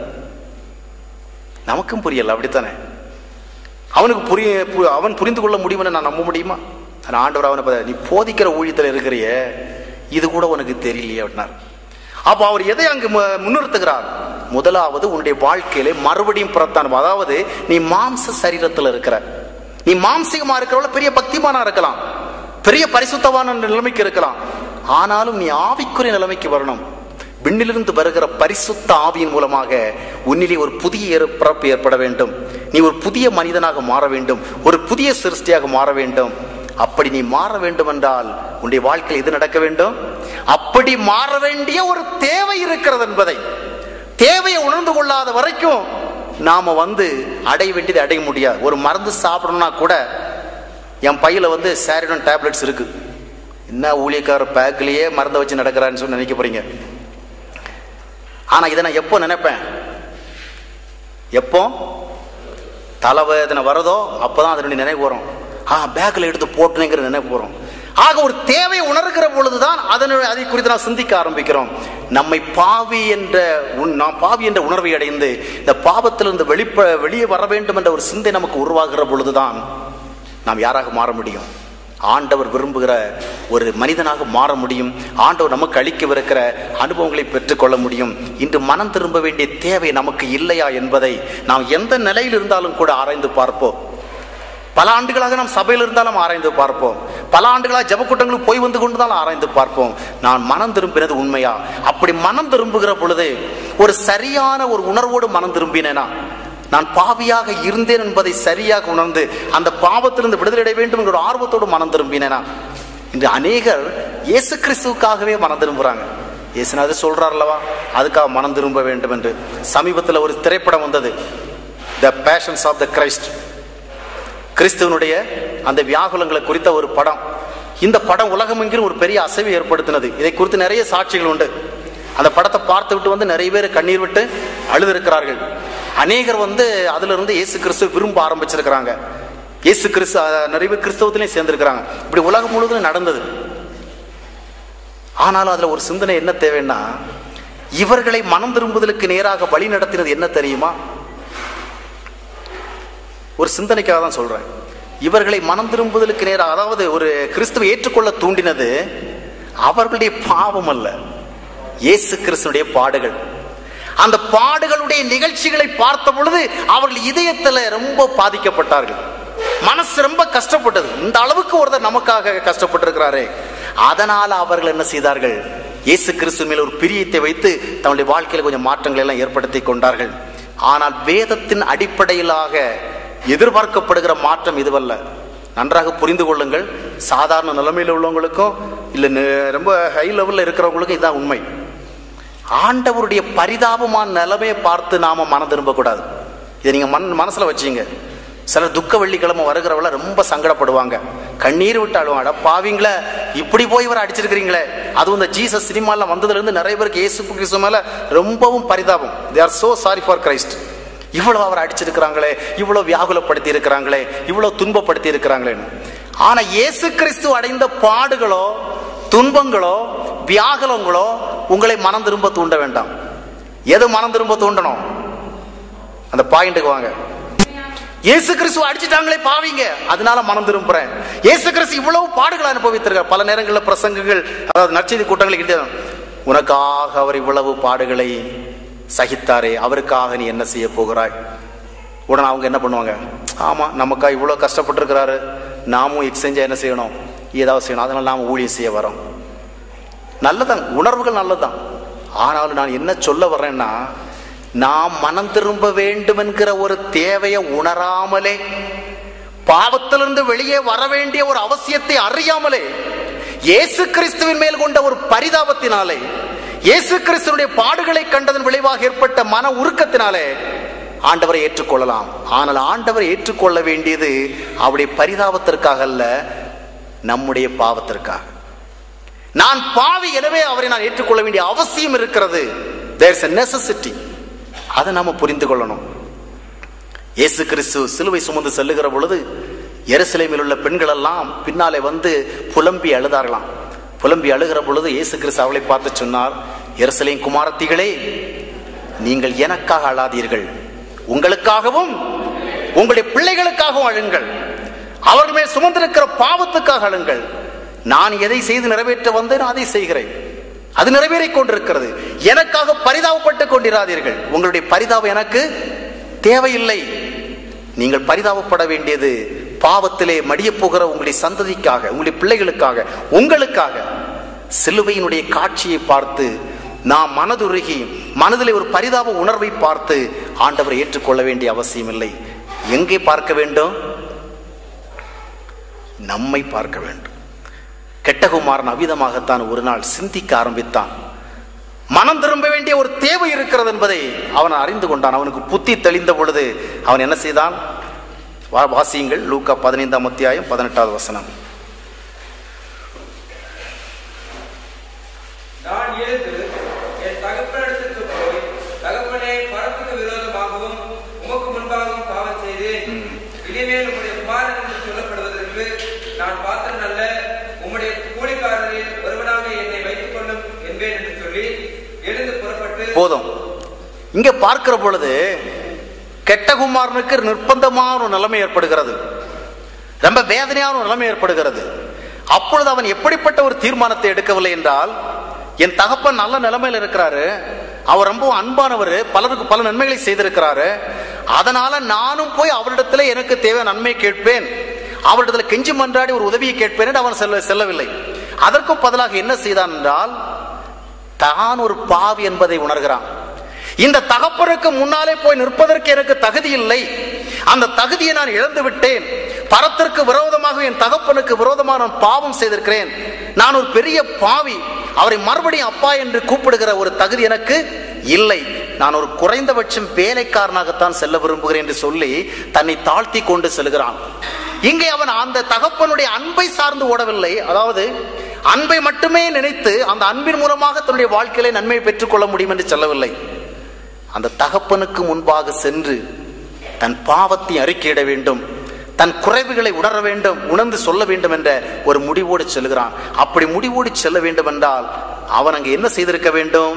நமக்கும் புரியல அப்படித்தானே அவனுக்கு புரிய பு- அவன் புரிந்து கொள்ள முடியும்னு நான் நம்ப முடியுமா ஆனா ஆண்டவர் அவனை பார்த்து, நீ போதிக்கிற ஊழியத்தில் இருக்கிறியே இது கூட உனக்கு தெரியலையே அப்படின்னார் அப்போ அவர் எதை அங்கு மு- முன்னிறுத்துகிறார் முதலாவது உன்னுடைய வாழ்க்கையிலே மறுபடியும் பிறத்தான் அதாவது நீ மாம்ச சரீரத்தில் இருக்கிற நீ மாம்சிகமா இருக்கிறவள பெரிய பக்திமானா இருக்கலாம் பெரிய பரிசுத்தமான நிலைமைக்கு இருக்கலாம் ஆனாலும் நீ ஆவிக்குரிய நிலைமைக்கு வரணும் விண்ணிலிருந்து வருகிற பரிசுத்த ஆவியின் மூலமாக உன்னிலே ஒரு புதிய ஏறு- பிறப்பு ஏற்பட வேண்டும் நீ ஒரு புதிய மனிதனாக மாற வேண்டும் ஒரு புதிய சிருஷ்டியாக மாற வேண்டும் அப்படி நீ மாற வேண்டும் என்றால் உன்னுடைய வாழ்க்கையில் எது நடக்க வேண்டும் அப்படி மாற வேண்டிய ஒரு தேவை இருக்கிறது என்பதை தேவையை உணர்ந்து கொள்ளாத வரைக்கும் நாம வந்து அடைய வேண்டியதை அடைய முடியாது ஒரு மருந்து சாப்பிடணும்னா கூட என் பையில வந்து சாரிடன் டேப்லெட்ஸ் இருக்கு என்ன ஊழியக்கார பேக்லயே மருந்தை வச்சு நடக்கிறான்னு சொல்லி நினைக்க போறீங்க ஆனா இதை நான் எப்போ நினைப்பேன் எப்போ தலைவேதனை வரதோ அப்பதான் அதனுடைய நினைவு வரும் ஆ பேக்கில் எடுத்து போட்டுனேங்கிற நினைவு வரும் ஆக ஒரு தேவை உணர்கிற பொழுதுதான் அதனுடைய அதை குறித்து நாம் சிந்திக்க ஆரம்பிக்கிறோம் நம்மை பாவி என்ற உண்- நாம் பாவி என்ற உணர்வை அடைந்து இந்த பாவத்திலிருந்து வெளிப்ப வெளியே வர வேண்டும் என்ற ஒரு சிந்தை நமக்கு உருவாகிற பொழுதுதான் நாம் யாராக மாற முடியும் ஆண்டவர் விரும்புகிற ஒரு மனிதனாக மாற முடியும் ஆண்டவர் நமக்கு அளிக்கவிருக்கிற அனுபவங்களை பெற்றுக்கொள்ள முடியும் இன்று மனம் திரும்ப வேண்டிய தேவை நமக்கு இல்லையா என்பதை நாம் எந்த நிலையில் இருந்தாலும் கூட ஆராய்ந்து பார்ப்போம் பல ஆண்டுகளாக நாம் சபையில் இருந்தாலும் ஆராய்ந்து பார்ப்போம் பல ஆண்டுகளாக ஜபக்கூட்டங்களுக்கு போய் வந்து கொண்டு தான் ஆராய்ந்து பார்ப்போம் நான் மனம் திரும்பினது உண்மையா அப்படி மனம் திரும்புகிற பொழுது ஒரு சரியான ஒரு உணர்வோடு மனம் திரும்பினேனா நான் பாவியாக இருந்தேன் என்பதை சரியாக உணர்ந்து அந்த பாவத்திலிருந்து விடுதலை அடைய வேண்டும் என்கிற ஒரு ஆர்வத்தோடு மனம் திரும்பினேனா இன்று அநேகர் இயேசு கிறிஸ்துவுக்காகவே மனம் திரும்புறாங்க இயேசுநாதர் சொல்றார் அல்லவா அதுக்காக மனம் திரும்ப வேண்டும் என்று சமீபத்தில் ஒரு திரைப்படம் வந்தது the passions of the Christ கிறிஸ்துவனுடைய அந்த வியாகுலங்களை குறித்த ஒரு படம் இந்த படம் உலகமெங்கிலும் ஒரு பெரிய அசைவை ஏற்படுத்தினது இதை குறித்து நிறைய சாட்சிகள் உண்டு அந்த படத்தை பார்த்து விட்டு வந்து நிறைய பேர் கண்ணீர் விட்டு அழுதிருக்கிறார்கள் அநேகர் வந்து அதுல இருந்து இயேசு கிறிஸ்துவ விரும்ப ஆரம்பிச்சிருக்கிறாங்க இயேசு கிறிஸ்து அஹ், நிறைய பேர் கிறிஸ்தவத்திலையும் சேர்ந்திருக்கிறாங்க இப்படி உலகம் முழுவதும் நடந்தது ஆனாலும் அதுல ஒரு சிந்தனை என்ன தேவைன்னா இவர்களை மனம் திரும்புதலுக்கு நேராக வழி நடத்தினது என்ன தெரியுமா ஒரு சிந்தனைக்காக தான் சொல்றேன் இவர்களை மனம் திரும்புதலுக்கு நேராக அதாவது ஒரு கிறிஸ்துவை ஏற்றுக்கொள்ள தூண்டினது அவர்களுடைய பாவம் அல்ல இயேசு கிறிஸ்துடைய பாடுகள் அந்த பாடுகளுடைய நிகழ்ச்சிகளை பார்த்த பொழுது அவர்கள் இதயத்துல ரொம்ப பாதிக்கப்பட்டார்கள் மனசு ரொம்ப கஷ்டப்பட்டது இந்த அளவுக்கு ஒருத்தர் நமக்காக கஷ்டப்பட்டிருக்கிறாரே அதனால அவர்கள் என்ன செய்தார்கள் இயேசு கிறிஸ்து மேல் ஒரு பிரியத்தை வைத்து தன்னுடைய வாழ்க்கையில கொஞ்சம் மாற்றங்களை எல்லாம் ஏற்படுத்தி கொண்டார்கள் ஆனால் வேதத்தின் அடிப்படையிலாக எதிர்பார்க்கப்படுகிற மாற்றம் இதுவல்ல நன்றாக புரிந்து கொள்ளுங்கள் சாதாரண நிலைமையில் உள்ளவங்களுக்கும் இல்லை நெ- ரொம்ப ஹை லெவலில் இருக்கிறவங்களுக்கும் இதான் உண்மை ஆண்டவருடைய பரிதாபமான நிலைமையை பார்த்து நாம மனம் திரும்பக்கூடாது இதை நீங்க மன மனசுல வச்சீங்க சிலர் துக்க வெள்ளிக்கிழமை வருகிறவள ரொம்ப சங்கடப்படுவாங்க கண்ணீர் விட்டு அழுவாங்க அட பாவிங்களே இப்படி போய் இவரை அடிச்சிருக்கிறீங்களே அதுவும் இந்த ஜீசஸ் சினிமால வந்ததுல இருந்து நிறைய பேருக்கு இயேசு கிறிஸ்து மேல ரொம்பவும் பரிதாபம் they are so sorry for Christ இவ்வளவு அவர் அடிச்சிருக்கிறாங்களே இவ்வளவு வியாகுலப்படுத்தி இருக்கிறாங்களே இவ்வளவு துன்பப்படுத்தி இருக்கிறாங்களேன்னு ஆனா இயேசு கிறிஸ்து அடைந்த பாடுகளோ துன்பங்களோ வியாகுலங்களோ உங்களை மனம் திரும்ப தூண்ட வேண்டாம் எது மனம் திரும்ப தூண்டணும் அந்த பாயிண்ட்டுக்கு வாங்க இயேசு கிறிஸ்து அடிச்சிட்டாங்களே பாவிங்க அதனால மனம் திரும்புறேன் இயேசு கிறிஸ்து இவ்வளவு பாடுகளை அனுபவித்திருக்கார் பல நேரங்களில் பிரசங்கங்கள் அதாவது நற்செய்தி கூட்டங்களுக்கு கிட்ட உனக்காக அவர் இவ்வளவு பாடுகளை சகித்தாரே அவருக்காக நீ என்ன செய்ய போகிறாய் உடனே அவங்க என்ன பண்ணுவாங்க ஆமா நமக்கா இவ்வளவு கஷ்டப்பட்டிருக்கிறாரு நாமும் எக்ஸ்சேஞ்சா என்ன செய்யணும் ஏதாவது செய்யணும் அதனால நாம ஊழியம் செய்ய வரோம் நல்லதான் உணர்வுகள் நல்லதுதான் ஆனாலும் நான் என்ன சொல்ல வர்றேன்னா நாம் மனம் திரும்ப வேண்டும் என்கிற ஒரு தேவையை உணராமலே பாவத்திலிருந்து வெளியே வர வேண்டிய ஒரு அவசியத்தை அறியாமலே இயேசு கிறிஸ்துவின் மேல் கொண்ட ஒரு பரிதாபத்தினாலே இயேசு கிறிஸ்துவனுடைய பாடுகளை கண்டதன் விளைவாக ஏற்பட்ட மன உருக்கத்தினாலே ஆண்டவரை ஏற்றுக்கொள்ளலாம் ஆனால் ஆண்டவரை ஏற்றுக்கொள்ள வேண்டியது அவருடைய பரிதாபத்திற்காக அல்ல நம்முடைய பாவத்திற்காக நான் பாவி எனவே அவரை நான் ஏற்றுக்கொள்ள வேண்டிய அவசியம் இருக்கிறது தேர்ஸ் a necessity அதை நாம புரிந்து கொள்ளணும் இயேசு கிறிஸ்து சிலுவை சுமந்து செல்லுகிற பொழுது எருசலேமில் உள்ள பெண்கள் எல்லாம் பின்னாலே வந்து புலம்பி அழுதார்களாம் புலம்பி அழுகிற பொழுது இயேசு கிறிஸ்து அவளை பார்த்து சொன்னார் எருசலேம் குமாரத்திகளே நீங்கள் எனக்காக அழாதீர்கள் உங்களுக்காகவும் உங்களுடைய பிள்ளைகளுக்காகவும் அழுங்கள் அவர்கள் மேல் சுமந்திருக்கிற பாவத்துக்காக அழுங்கள் நான் எதை செய்து நிறைவேற்ற வந்தேன் அதை செய்கிறேன் அது நிறைவேறிக் கொண்டிருக்கிறது எனக்காக பரிதாபப்பட்டுக் கொண்டிராதீர்கள் உங்களுடைய பரிதாபம் எனக்கு தேவையில்லை நீங்கள் பரிதாபப்பட வேண்டியது பாவத்திலே மடியப் போகிற உங்களுடைய சந்ததிக்காக உங்களுடைய பிள்ளைகளுக்காக உங்களுக்காக சிலுவையினுடைய காட்சியை பார்த்து நாம் மனதுருகி மனதிலே ஒரு பரிதாப உணர்வை பார்த்து ஆண்டவரை ஏற்றுக்கொள்ள வேண்டிய அவசியம் இல்லை எங்கே பார்க்க வேண்டும் நம்மை பார்க்க வேண்டும் கெட்டகுமாரன் அவிதமாகத்தான் ஒரு நாள் சிந்திக்க ஆரம்பித்தான் மனம் திரும்ப வேண்டிய ஒரு தேவை இருக்கிறது என்பதை அவன் அறிந்து கொண்டான் அவனுக்கு புத்தி தெளிந்த பொழுது அவன் என்ன செய்தான் வா- வாசியுங்கள் லூக்கா பதினைந்தாம் அத்தியாயம் பதினெட்டாவது வசனம் நான் எழுந்து என் தகப்பனிடத்திற்கு போய் தகப்பனே பரப்புக்கு விரோதமாகவும் உமக்கு முன்பாகவும் பாவம் செய்தேன் இனிமேல் உம்முடைய குமாரன் என்று சொல்லப்படுவதற்கு நான் பாத்திரன் அல்ல உம்முடைய கூலிக்காரரில் ஒருவனாக என்னை வைத்துக் கொள்ளும் என்பேன் என்று சொல்லி எழுந்து புறப்பட்டு போதும் இங்க பார்க்கிற பொழுது கெட்டகுமாரனுக்கு நிர்பந்தமான ஒரு நிலைமை ஏற்படுகிறது ரொம்ப வேதனையான ஒரு நிலைமை ஏற்படுகிறது அப்பொழுது அவன் எப்படிப்பட்ட ஒரு தீர்மானத்தை எடுக்கவில்லை என்றால் என் தகப்பன் நல்ல நிலைமையில இருக்கிறாரு அவர் ரொம்ப அன்பானவர் பலருக்கு பல நன்மைகளை செய்திருக்கிறாரு அதனால நானும் போய் அவரிடத்துல எனக்கு தேவை நன்மை கேட்பேன் அவரிடத்துல கெஞ்சி மன்றாடி ஒரு உதவியை கேட்பேன் என்று அவன் செல்ல செல்லவில்லை அதற்கும் பதிலாக என்ன செய்தான் என்றால் தான் ஒரு பாவி என்பதை உணர்கிறான் இந்த தகப்பனுக்கு முன்னாலே போய் நிற்பதற்கு எனக்கு தகுதி இல்லை அந்த தகுதியை நான் இழந்து விட்டேன் பரத்திற்கு விரோதமாக என் தகப்பனுக்கு விரோதமாக நான் பாவம் செய்திருக்கிறேன் நான் ஒரு பெரிய பாவி அவரை மறுபடியும் அப்பா என்று கூப்பிடுகிற ஒரு தகுதி எனக்கு இல்லை நான் ஒரு குறைந்தபட்சம் வேலைக்காரனாகத்தான் செல்ல விரும்புகிறேன் என்று சொல்லி தன்னை தாழ்த்தி கொண்டு செல்கிறான் இங்கே அவன் அந்த தகப்பனுடைய அன்பை சார்ந்து ஓடவில்லை அதாவது அன்பை மட்டுமே நினைத்து அந்த அன்பின் மூலமாக தன்னுடைய வாழ்க்கையிலே நன்மையை பெற்றுக்கொள்ள முடியும் என்று சொல்லவில்லை அந்த தகப்பனுக்கு முன்பாக சென்று தன் பாவத்தை அறிக்கையிட வேண்டும் தன் குறைவுகளை உணர வேண்டும் உணர்ந்து சொல்ல வேண்டும் என்ற ஒரு முடிவோடு செல்கிறான் அப்படி முடிவோடு செல்ல வேண்டும் என்றால் அவன் அங்கு என்ன செய்திருக்க வேண்டும்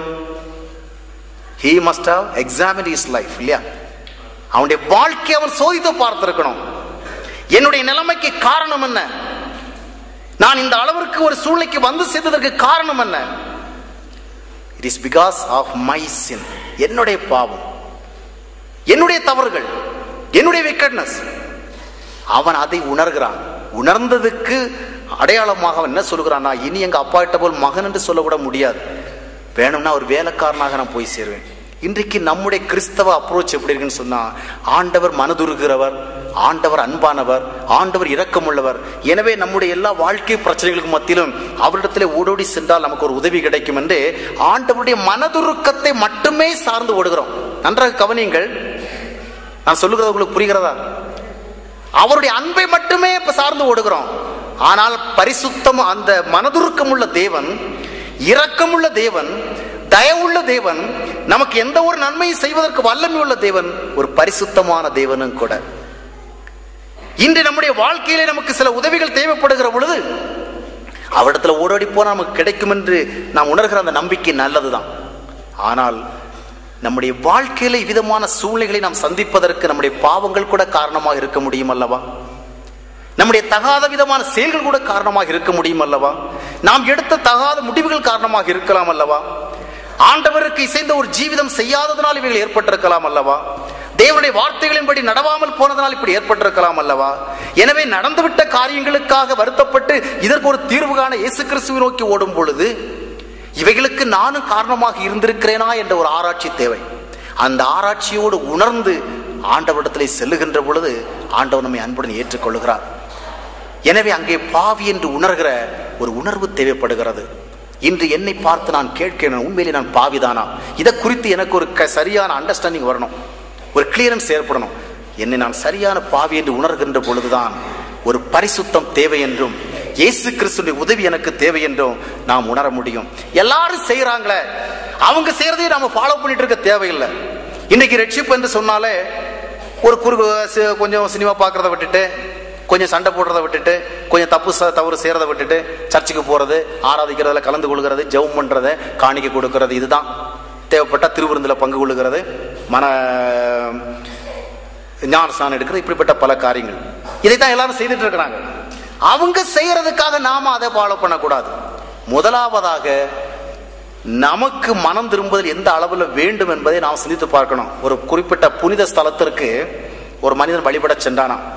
he must have examined his life இல்லையா அவனுடைய வாழ்க்கையை அவன் சோதித்து பார்த்திருக்கணும் என்னுடைய நிலைமைக்கு காரணம் என்ன நான் இந்த அளவிற்கு ஒரு சூழ்நிலைக்கு வந்து சேர்ந்ததற்கு காரணம் என்ன it is because of my sin என்னுடைய பாவம் என்னுடைய தவறுகள் என்னுடைய விக்கட்னஸ் அவன் அதை உணர்கிறான் உணர்ந்ததுக்கு அடையாளமாக அவன் என்ன சொல்கிறான்னா இனி எங்க அப்பா கிட்ட போல் மகன் என்று சொல்லக்கூட முடியாது வேணும்னா ஒரு வேலைக்காரனாக நான் போய் சேருவேன் இன்றைக்கு நம்முடைய கிறிஸ்தவ அப்ரோச் எப்படி இருக்குன்னு சொன்னா ஆண்டவர் மனதுருகிறவர் ஆண்டவர் அன்பானவர் ஆண்டவர் இரக்கமுள்ளவர் எனவே நம்முடைய எல்லா வாழ்க்கை பிரச்சனைகளுக்கு மத்தியிலும் அவரிடத்திலே ஓடோடி சென்றால் நமக்கு ஒரு உதவி கிடைக்கும் என்று ஆண்டவருடைய மனதுருக்கத்தை மட்டுமே சார்ந்து ஓடுகிறோம் நன்றாக கவனியுங்கள் நான் சொல்லுகிறது உங்களுக்கு புரிகிறதா அவருடைய அன்பை மட்டுமே இப்ப சார்ந்து ஓடுகிறோம் ஆனால் பரிசுத்தம் அந்த மனதுருக்கமுள்ள தேவன் இரக்கமுள்ள தேவன் தயவுள்ள தேவன் நமக்கு எந்த ஒரு நன்மையை செய்வதற்கு வல்லமை உள்ள தேவன் ஒரு பரிசுத்தமான தேவனும் கூட இன்று நம்முடைய வாழ்க்கையிலே நமக்கு சில உதவிகள் தேவைப்படுகிற பொழுது அவரிடத்துல ஓடோடி போனால் நமக்கு கிடைக்கும் என்று நாம் உணர்கிற அந்த நம்பிக்கை நல்லதுதான் ஆனால் நம்முடைய வாழ்க்கையில விதமான சூழ்நிலைகளை நாம் சந்திப்பதற்கு நம்முடைய பாவங்கள் கூட காரணமாக இருக்க முடியும் அல்லவா நம்முடைய தகாத விதமான செயல்கள் கூட காரணமாக இருக்க முடியும் அல்லவா நாம் எடுத்த தகாத முடிவுகள் காரணமாக இருக்கலாம் அல்லவா ஆண்டவருக்கு இசைந்த ஒரு ஜீவிதம் செய்யாததனால் இவைகள் ஏற்பட்டிருக்கலாம் அல்லவா தேவனுடைய வார்த்தைகளின்படி நடவாமல் போனதனால் இப்படி ஏற்பட்டிருக்கலாம் அல்லவா எனவே நடந்துவிட்ட காரியங்களுக்காக வருத்தப்பட்டு இதற்கு ஒரு தீர்வு காண இயேசு கிறிஸ்துவை நோக்கி ஓடும் பொழுது இவைகளுக்கு நானும் காரணமாக இருந்திருக்கிறேனா என்ற ஒரு ஆராய்ச்சி தேவை அந்த ஆராய்ச்சியோடு உணர்ந்து ஆண்டவரிடத்திலே செல்லுகின்ற பொழுது ஆண்டவர் நம்மை அன்புடன் ஏற்றுக்கொள்கிறார் எனவே அங்கே பாவி என்று உணர்கிற ஒரு உணர்வு தேவைப்படுகிறது இன்று என்னை பார்த்து நான் கேட்கிறேன் உண்மையிலே நான் பாவிதானா இதை குறித்து எனக்கு ஒரு க- சரியான அண்டர்ஸ்டாண்டிங் வரணும் ஒரு கிளியரன்ஸ் ஏற்படணும் என்னை நான் சரியான பாவி என்று உணர்கின்ற பொழுதுதான் ஒரு பரிசுத்தம் தேவை என்றும் இயேசு கிறிஸ்துடைய உதவி எனக்கு தேவை என்றும் நாம் உணர முடியும் எல்லாரும் செய்யறாங்களே அவங்க செய்யறதையும் நாம ஃபாலோ பண்ணிட்டு இருக்க தேவையில்லை இன்னைக்கு ரட்சிப்பு என்று சொன்னாலே ஒரு குறுகு சி- கொஞ்சம் சினிமா பார்க்கறத விட்டுட்டு கொஞ்சம் சண்டை போடுறத விட்டுட்டு கொஞ்சம் தப்பு ச- தவறு செய்யறத விட்டுட்டு சர்ச்சுக்கு போறது ஆராதிக்கிறதுல கலந்து கொள்கிறது ஜெபம் பண்றது காணிக்கை கொடுக்கறது இதுதான் தேவைப்பட்ட திருவிருந்தில் பங்கு கொள்ளுகிறது மன ஞான ஸ்நானம் எடுக்கிறது இப்படிப்பட்ட பல காரியங்கள் இதைத்தான் எல்லாரும் செய்துட்டு இருக்கிறாங்க அவங்க செய்யறதுக்காக நாம அதை ஃபாலோ பண்ணக்கூடாது முதலாவதாக நமக்கு மனம் திரும்புதல் எந்த அளவில் வேண்டும் என்பதை நாம் சிந்தித்து பார்க்கணும் ஒரு குறிப்பிட்ட புனித ஸ்தலத்திற்கு ஒரு மனிதன் வழிபட சென்றானாம்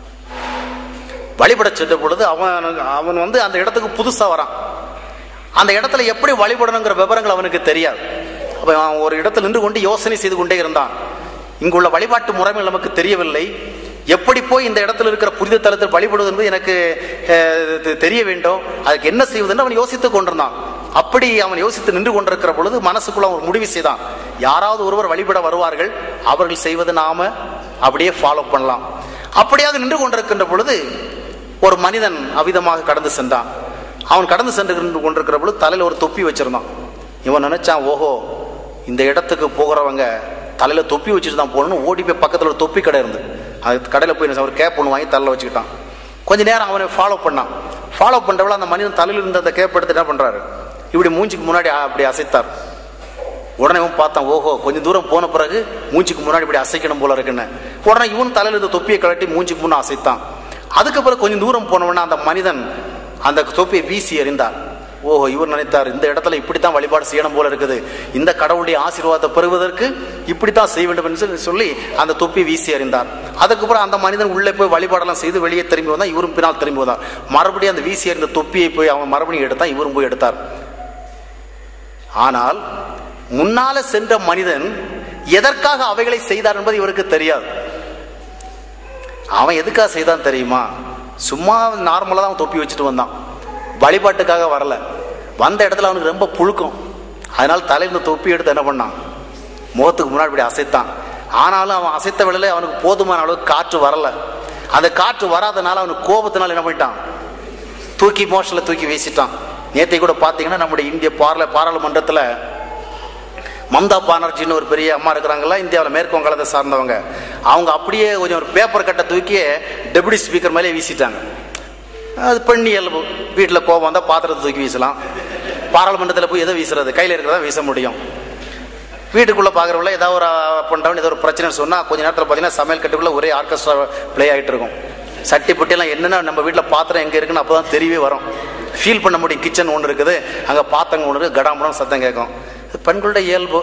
வழிபட சென்ற பொழுது அவன் அவன் வந்து அந்த இடத்துக்கு புதுசா வரான் அந்த இடத்துல எப்படி வழிபடணுங்கிற விவரங்கள் அவனுக்கு தெரியாது அப்ப அவன் ஒரு இடத்துல நின்று கொண்டு யோசனை செய்து கொண்டே இருந்தான் இங்குள்ள வழிபாட்டு முறைகள் நமக்கு தெரியவில்லை எப்படி போய் இந்த இடத்துல இருக்கிற புனித தலத்தில் வழிபடுவது என்பது எனக்கு அஹ், தெ- தெரிய வேண்டும் அதுக்கு என்ன செய்வதுன்னு அவன் யோசித்துக் கொண்டிருந்தான் அப்படி அவன் யோசித்து நின்று கொண்டிருக்கிற பொழுது மனசுக்குள்ள அவன் ஒரு முடிவு செய்தான் யாராவது ஒருவர் வழிபட வருவார்கள் அவர்கள் செய்வது நாம அப்படியே ஃபாலோ பண்ணலாம் அப்படியாக நின்று கொண்டிருக்கின்ற பொழுது ஒரு மனிதன் அவிதமாக கடந்து சென்றான் அவன் கடந்து சென்று நின்று கொண்டிருக்கிற பொழுது தலையில ஒரு தொப்பி வச்சிருந்தான் இவன் நினைச்சான் ஓஹோ இந்த இடத்துக்கு போகிறவங்க தலையில தொப்பி வச்சுட்டு தான் போகணும்னு ஓடி போய் பக்கத்துல ஒரு தொப்பி கடை இருந்து அது கடையில் போய் என்ன செய்ய, ஒரு கேப் ஒன்று வாங்கி தலையில வச்சுக்கிட்டான் கொஞ்ச நேரம் அவனை ஃபாலோ பண்ணான் ஃபாலோ பண்றவள அந்த மனிதன் தலையில இருந்த அந்த கேப் எடுத்து என்ன பண்றாரு இப்படி மூஞ்சிக்கு முன்னாடி அப்படி அசைத்தார் உடனே இவன் பார்த்தான் ஓஹோ கொஞ்சம் தூரம் போன பிறகு மூஞ்சிக்கு முன்னாடி இப்படி அசைக்கணும் போல இருக்குன்னு உடனே இவன் தலையில இருந்த தொப்பியை கழட்டி மூஞ்சிக்கு முன்ன அசைத்தான் அதுக்கப்புறம் கொஞ்சம் தூரம் போனவொடனே அந்த மனிதன் அந்த தொப்பியை வீசி எறிந்தார் ஓஹோ இவர் நினைத்தார் இந்த இடத்துல இப்படித்தான் வழிபாடு செய்யணும் போல இருக்குது இந்த கடவுளுடைய ஆசீர்வாதத்தை பெறுவதற்கு இப்படித்தான் செய்ய வேண்டும் என்று சொல்லி- சொல்லி அந்த தொப்பி வீசி எறிந்தார் அதுக்கப்புறம் அந்த மனிதன் உள்ளே போய் வழிபாடெல்லாம் செய்து வெளியே திரும்பி வந்தான் இவரும் பின்னால் திரும்பி வந்தார் மறுபடியும் அந்த வீசி எறிந்த தொப்பியை போய் அவன் மறுபடியும் எடுத்தான் இவரும் போய் எடுத்தார் ஆனால் முன்னால சென்ற மனிதன் எதற்காக அவைகளை செய்தார் என்பது இவருக்கு தெரியாது அவன் எதுக்காக செய்தான் தெரியுமா சும்மா நார்மலாக தான் அவன் தொப்பி வச்சுட்டு வந்தான் வழிபாட்டுக்காக வரல வந்த இடத்துல அவனுக்கு ரொம்ப புழுக்கம் அதனால தலையில தொப்பி எடுத்து என்ன பண்ணான் முகத்துக்கு முன்னாடி இப்படி அசைத்தான் ஆனாலும் அவன் அசைத்த வேளையில அவனுக்கு போதுமான அளவுக்கு காற்று வரல அந்த காற்று வராதனால அவனுக்கு கோபத்தினால என்ன பண்ணிட்டான் தூக்கி மோஷனில் தூக்கி வீசிட்டான் நேத்தை கூட பார்த்தீங்கன்னா நம்முடைய இந்திய பார்ல பாராளுமன்றத்தில் மம்தா பானர்ஜின்னு ஒரு பெரிய அம்மா இருக்கிறாங்களா இந்தியாவில் மேற்கு வங்காளத்தை சார்ந்தவங்க அவங்க அப்படியே கொஞ்சம் ஒரு பேப்பர் கட்டை தூக்கி டெபுட்டி ஸ்பீக்கர் மேலே வீசிட்டாங்க அது பெண் இயல்பு வீட்டில் கோபம் வந்தால் பாத்திரத்தை தூக்கி வீசலாம் பாராளுமன்றத்தில் போய் எதை வீசுறது கையில் இருக்கிறதா வீச முடியும் வீட்டுக்குள்ளே பார்க்குறவங்கள ஏதாவது ஒரு பண்ணுறவன் ஏதோ ஒரு பிரச்சனை சொன்னால் கொஞ்ச நேரத்தில் பார்த்தீங்கன்னா சமையல் கட்டுக்குள்ளே ஒரே ஆர்கெஸ்ட்ரா ப்ளே ஆகிட்டு இருக்கும் சட்டி புட்டியெல்லாம் என்னென்ன நம்ம வீட்டில் பாத்திரம் எங்கே இருக்குன்னு அப்போ தான் தெரியவே வரும் ஃபீல் பண்ண முடியும் கிச்சன் ஒன்று இருக்குது அங்கே பாத்திரங்க ஒன்று இருக்குது கடாம்படம் சத்தம் கேட்கும் இது பெண்களுடைய இயல்பு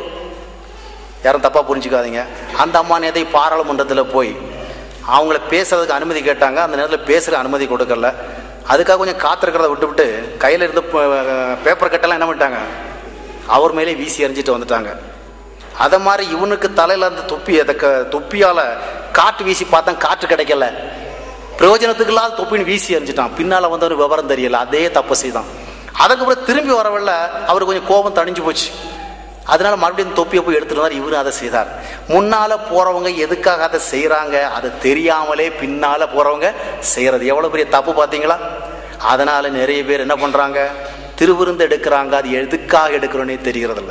யாரும் தப்பாக புரிஞ்சுக்காதீங்க அந்த அம்மா நேதை பாராளுமன்றத்தில் போய் அவங்கள பேசுறதுக்கு அனுமதி கேட்டாங்க அந்த நேரத்தில் பேசுகிற அனுமதி கொடுக்கல அதுக்காக கொஞ்சம் காத்திருக்கிறத விட்டுவிட்டு கையில் இருந்து பேப்பர் கட்டெல்லாம் என்ன பண்ணிட்டாங்க அவர் மேலே வீசி எறிஞ்சிட்டு வந்துட்டாங்க அதை மாதிரி இவனுக்கு தலையில் அந்த தொப்பி அந்த க- தொப்பியால காற்று வீசி பார்த்தா காற்று கிடைக்கல பிரயோஜனத்துக்கு இல்லாத தொப்பின்னு வீசி எறிஞ்சிட்டான் பின்னால வந்து ஒரு விவரம் தெரியல அதே தப்பு செய்தான் அதுக்கப்புறம் திரும்பி வரவில்ல அவருக்கு கொஞ்சம் கோபம் தணிஞ்சு போச்சு அதனால மறுபடியும் இந்த தொப்பியை போய் எடுத்துட்டு வந்தார் இவரும் அதை செய்தார் முன்னால போறவங்க எதுக்காக அதை செய்றாங்க அது தெரியாமலே பின்னால போறவங்க செய்யறது எவ்வளவு பெரிய தப்பு பாத்தீங்களா அதனால நிறைய பேர் என்ன பண்றாங்க திருவிருந்து எடுக்கிறாங்க அது எதுக்காக எடுக்கிறோன்னே தெரியறதில்ல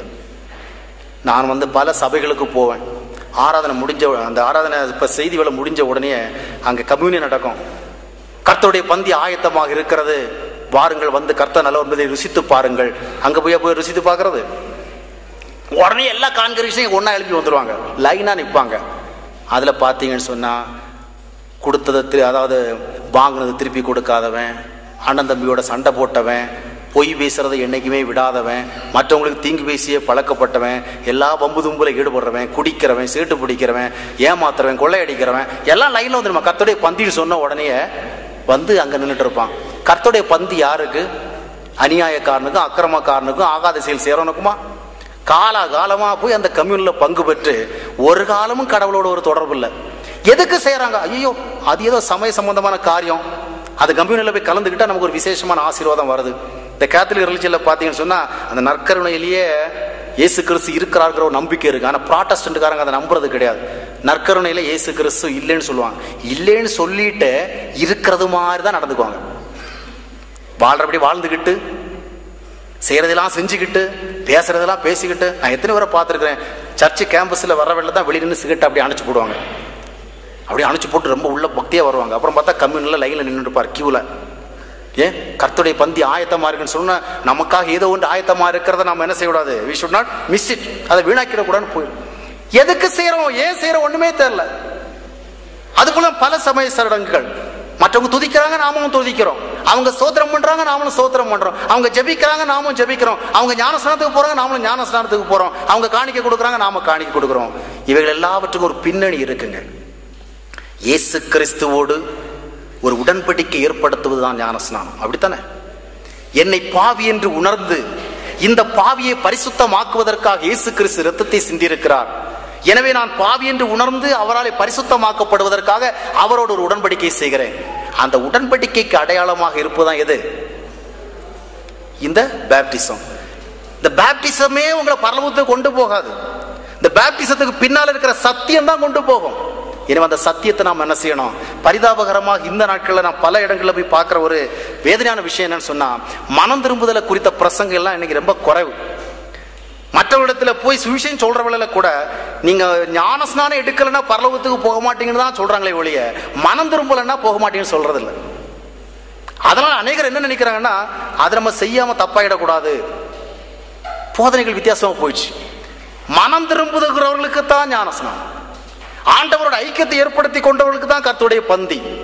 நான் வந்து பல சபைகளுக்கு போவேன் ஆராதனை முடிஞ்ச அந்த ஆராதனை இப்போ செய்தி வேலை முடிஞ்ச உடனே அங்கே கம்யூனி நடக்கும் கர்த்தருடைய பந்தி ஆயத்தமாக இருக்கிறது வாருங்கள் வந்து கர்த்தர் நல்ல என்பதை ருசித்து பாருங்கள் அங்கே போய் போய் ருசித்து பார்க்கறது உடனே எல்லா கான்கிரேஷனையும் ஒன்றா எழுப்பி வந்துடுவாங்க லைனாக நிற்பாங்க அதில் பார்த்தீங்கன்னு சொன்னால் கொடுத்ததை திரு அதாவது வாங்கினது திருப்பி கொடுக்காதவன் அண்ணன் தம்பியோட சண்டை போட்டவன் பொய் பேசுறதை என்னைக்குமே விடாதவன் மற்றவங்களுக்கு தீங்கு பேசியே பழக்கப்பட்டவன் எல்லா வம்பு தும்புல ஈடுபடுறவன் குடிக்கிறவன் சீட்டு பிடிக்கிறவன் ஏமாத்துறவன் கொள்ளையடிக்கிறவன் எல்லாம் லைன்ல வந்து நம்ம கர்த்தருடைய பந்தின்னு சொன்ன உடனே வந்து அங்க நின்றுட்டு இருப்பான் கர்த்தருடைய பந்தி யாருக்கு அநியாயக்காரனுக்கும் அக்கிரமக்காரனுக்கும் ஆகாத செயல் செய்யறவனுக்குமா காலா காலமா போய் அந்த கம்யூனில் பங்கு பெற்று ஒரு காலமும் கடவுளோட ஒரு தொடர்பு இல்லை எதுக்கு செய்யறாங்க ஐயோ அது ஏதோ சமய சம்பந்தமான காரியம் அது கம்யூனில் போய் கலந்துக்கிட்டா நமக்கு ஒரு விசேஷமான ஆசீர்வாதம் வருது இந்த கேத்தலிக் ரிலிஜனில் பார்த்தீங்கன்னு சொன்னா அந்த நற்கருணையிலேயே இயேசு கிறிஸ்து இருக்கிறார்கிற ஒரு நம்பிக்கை இருக்கு ஆனால் ப்ராட்டஸ்டன்ட்காரங்க அதை நம்புறது கிடையாது நற்கருணையில இயேசு கிறிஸ்து இல்லைன்னு சொல்லுவாங்க இல்லைன்னு சொல்லிட்டு இருக்கிறது மாதிரி தான் நடந்துக்குவாங்க வாழ்றபடி வாழ்ந்துக்கிட்டு செய்யறதெல்லாம் செஞ்சுக்கிட்டு பேசுறதெல்லாம் பேசிக்கிட்டு நான் எத்தனை பேரை பார்த்துருக்கிறேன் சர்ச்சு கேம்பஸில் வர வெளில தான் வெளியில நின்று சிகரெட் அப்படியே அணைச்சு போடுவாங்க அப்படியே அணைச்சு போட்டு ரொம்ப உள்ள பக்தியாக வருவாங்க அப்புறம் பார்த்தா கம்யூனில் லைனில் நின்றுட்டு இருப்பார் கியூவில் ஏன் கர்த்தருடைய பந்தி ஆயத்தமாக இருக்குன்னு சொன்னா நமக்காக ஏதோ ஒன்று ஆயத்தமாக இருக்கிறத நம்ம என்ன செய்யக்கூடாது we should not miss it அதை வீணாக்கிடக்கூடாதுன்னு போயிடும் எதுக்கு செய்கிறோம் ஏன் செய்கிறோம் ஒன்றுமே தெரில அதுக்குள்ள பல சமய சடங்குகள் மற்றவங்க துதிக்கிறாங்க நாமும் துதிக்கிறோம் அவங்க சோத்திரம் பண்றாங்க நாமளும் சோத்திரம் பண்றோம் அவங்க ஜெபிக்கிறாங்க நாமும் ஜெபிக்கிறோம் அவங்க ஞானஸ்நானத்துக்கு போறாங்க நாமளும் ஞானஸ்நானத்துக்கு போறோம் அவங்க காணிக்கை கொடுக்குறாங்க நாம காணிக்கை கொடுக்குறோம் இவைகள் எல்லாவற்றுக்கும் ஒரு பின்னணி இருக்குங்க இயேசு கிறிஸ்துவோடு ஒரு உடன்படிக்கை ஏற்படுத்துவதுதான் ஞானஸ்நானம் அப்படித்தானே என்னை பாவி என்று உணர்ந்து இந்த பாவியை பரிசுத்தமாக்குவதற்காக இயேசு கிறிஸ்து இரத்தத்தை சிந்தியிருக்கிறார் எனவே நான் பாவி என்று உணர்ந்து அவரால் பரிசுத்தமாக்கப்படுவதற்காக அவரோடு ஒரு உடன்படிக்கை செய்கிறேன் அந்த உடன்படிக்கைக்கு அடையாளமாக இருப்பதுதான் எது இந்த பேப்டிசம் இந்த பேப்டிசமே உங்களை பரலவத்துக்கு கொண்டு போகாது இந்த பேப்டிசத்துக்கு பின்னால் இருக்கிற சத்தியம் தான் கொண்டு போகும் எனவே அந்த சத்தியத்தை நாம் என்ன செய்யணும் பரிதாபகரமாக இந்த நாட்களில் நான் பல இடங்களில் போய் பார்க்குற ஒரு வேதனையான விஷயம் என்னன்னு சொன்னா மனம் திரும்புதலை குறித்த பிரசங்கம் எல்லாம் இன்னைக்கு ரொம்ப குறைவு மற்றவரிடத்துல போய் சுவிசேஷம் சொல்றவங்கள கூட நீங்க ஞான ஸ்நானம் எடுக்கலைன்னா பரலோகத்துக்கு போக மாட்டீங்கன்னு தான் சொல்றாங்களே ஒழிய மனம் திரும்பலைன்னா போக மாட்டீங்கன்னு சொல்றது இல்லை அதனால அநேகர் என்ன நினைக்கிறாங்கன்னா அதை நம்ம செய்யாம தப்பாயிடக்கூடாது போதனைகள் வித்தியாசமா போயிடுச்சு மனம் திரும்புகிறவர்களுக்கு தான் ஞானஸ்நானம் ஆண்டவரோட ஐக்கியத்தை ஏற்படுத்தி கொண்டவர்களுக்கு தான் கர்த்தருடைய பந்தி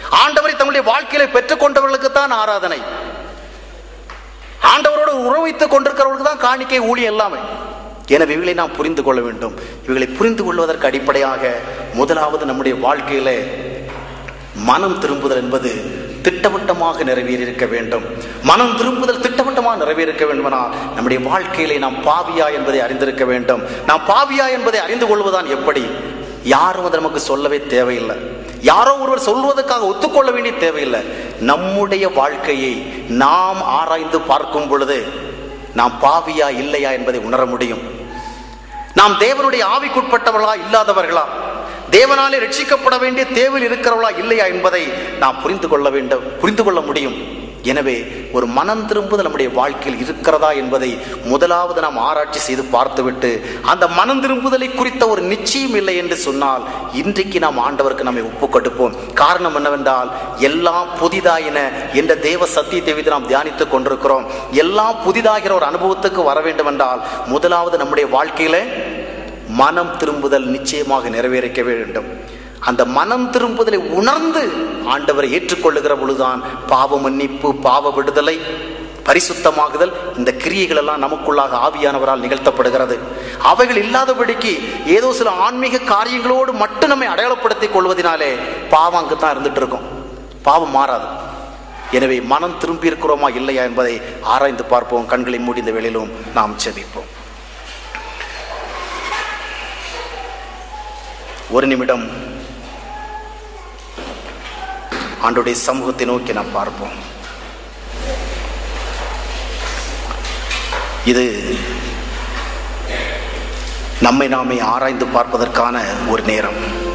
ஆண்டவரை தங்களுடைய வாழ்க்கையில பெற்றுக்கொண்டவர்களுக்கு தான் ஆராதனை ஆண்டவரோடு உறவு வைத்துக் கொண்டிருக்கிறவர்களுக்கு தான் காணிக்கை ஊழியம் எல்லாமே எனவே இவைகளை நாம் புரிந்து கொள்ள வேண்டும் இவைகளை புரிந்து கொள்வதற்கு அடிப்படையாக முதலாவது நம்முடைய வாழ்க்கையில மனம் திரும்புதல் என்பது திட்டவட்டமாக நிறைவேறியிருக்க வேண்டும் மனம் திரும்புதல் திட்டவட்டமாக நிறைவேறிருக்க வேண்டுமானால் நம்முடைய வாழ்க்கையிலே நாம் பாவியா என்பதை அறிந்திருக்க வேண்டும் நாம் பாவியா என்பதை அறிந்து கொள்வதுதான் எப்படி யாரும் அதை நமக்கு சொல்லவே தேவையில்லை யாரோ ஒருவர் சொல்வதற்காக ஒத்துக்கொள்ள வேண்டிய தேவையில்லை நம்முடைய வாழ்க்கையை நாம் ஆராய்ந்து பார்க்கும் பொழுது நாம் பாவியா இல்லையா என்பதை உணர முடியும் நாம் தேவனுடைய ஆவிக்குட்பட்டவர்களா இல்லாதவர்களா தேவனாலே ரட்சிக்கப்பட வேண்டிய தேவையில் இருக்கிறவர்களா இல்லையா என்பதை நாம் புரிந்து கொள்ள வேண்டும் புரிந்து கொள்ள முடியும் எனவே ஒரு மனம் திரும்புதல் நம்முடைய வாழ்க்கையில் இருக்கிறதா என்பதை முதலாவது நாம் ஆராய்ச்சி செய்து பார்த்துவிட்டு அந்த மனம் திரும்புதலை குறித்த ஒரு நிச்சயம் இல்லை என்று சொன்னால் இன்றைக்கு நாம் ஆண்டவருக்கு நம்மை ஒப்பு கொடுப்போம் காரணம் என்னவென்றால் எல்லாம் புதிதாயின என்ற தேவ சத்தியத்தை வைத்து நாம் தியானித்துக் கொண்டிருக்கிறோம் எல்லாம் புதிதாகிற ஒரு அனுபவத்துக்கு வர வேண்டும் என்றால் முதலாவது நம்முடைய வாழ்க்கையில மனம் திரும்புதல் நிச்சயமாக நிறைவேறிக்க வேண்டும் அந்த மனம் திரும்புதலை உணர்ந்து ஆண்டவரை ஏற்றுக்கொள்ளுகிற பொழுதுதான் பாவ மன்னிப்பு பாவ விடுதலை பரிசுத்தமாகுதல் இந்த கிரியைகள் எல்லாம் நமக்குள்ளாக ஆவியானவரால் நிகழ்த்தப்படுகிறது அவைகள் இல்லாதபடிக்கு ஏதோ சில ஆன்மீக காரியங்களோடு மட்டும் நம்மை அடையாளப்படுத்திக் கொள்வதனாலே பாவம் அங்கு தான் இருந்துட்டு இருக்கும் பாவம் மாறாது எனவே மனம் திரும்பி இருக்கிறோமா இல்லையா என்பதை ஆராய்ந்து பார்ப்போம் கண்களை மூடி இந்த வேளையிலும் நாம் செபிப்போம் ஒரு நிமிடம் ஆண்டுடைய சமூகத்தை நோக்கி நாம் பார்ப்போம் இது நம்மை நாமே ஆராய்ந்து பார்ப்பதற்கான ஒரு நேரம்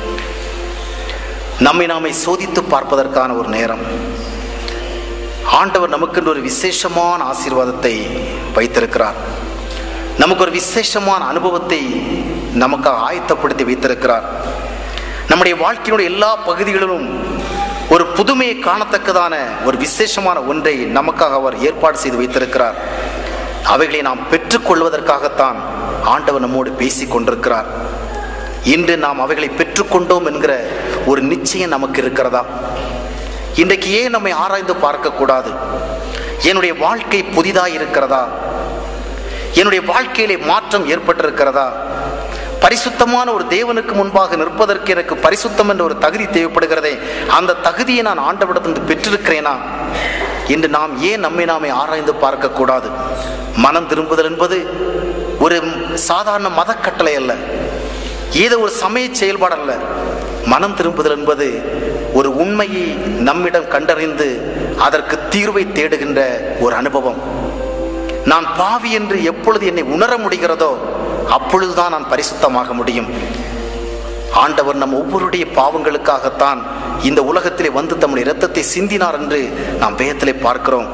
நம்மை நாமே சோதித்து பார்ப்பதற்கான ஒரு நேரம் ஆண்டவர் நமக்கென்று ஒரு விசேஷமான ஆசீர்வாதத்தை வைத்திருக்கிறார் நமக்கு ஒரு விசேஷமான அனுபவத்தை நமக்கு ஆயத்தப்படுத்தி வைத்திருக்கிறார் நம்முடைய வாழ்க்கையினுடைய எல்லா பகுதிகளிலும் ஒரு புதுமையை காணத்தக்கதான ஒரு விசேஷமான ஒன்றை நமக்காக அவர் ஏற்பாடு செய்து வைத்திருக்கிறார் அவைகளை நாம் பெற்றுக்கொள்வதற்காகத்தான் ஆண்டவர் நம்மோடு பேசிக் கொண்டிருக்கிறார் இன்று நாம் அவைகளை பெற்றுக்கொண்டோம் என்கிற ஒரு நிச்சயம் நமக்கு இருக்கிறதா இன்றைக்கு ஏன் நம்மை ஆராய்ந்து பார்க்கக்கூடாது என்னுடைய வாழ்க்கை புதிதாக இருக்கிறதா என்னுடைய வாழ்க்கையிலே மாற்றம் ஏற்பட்டிருக்கிறதா பரிசுத்தமான ஒரு தேவனுக்கு முன்பாக நிற்பதற்கு எனக்கு பரிசுத்தம் என்ற ஒரு தகுதி தேவைப்படுகிறதே அந்த தகுதியை நான் ஆண்டவிடத்திலிருந்து பெற்றிருக்கிறேனா என்று நாம் ஏன் நம்மை நாமே ஆராய்ந்து பார்க்கக்கூடாது மனம் திரும்புதல் என்பது ஒரு சாதாரண மத கட்டளை அல்ல ஏதோ ஒரு சமய செயல்பாடு அல்ல மனம் திரும்புதல் என்பது ஒரு உண்மையை நம்மிடம் கண்டறிந்து அதற்கு தீர்வை தேடுகின்ற ஒரு அனுபவம் நான் பாவி என்று எப்பொழுது என்னை உணர முடிகிறதோ அப்பொழுதுதான் நான் பரிசுத்தமாக முடியும் ஆண்டவர் நம் ஒவ்வொருடைய பாவங்களுக்காகத்தான் இந்த உலகத்திலே வந்து தம்முடைய இரத்தத்தை சிந்தினார் என்று நாம் வேதத்திலே பார்க்கிறோம்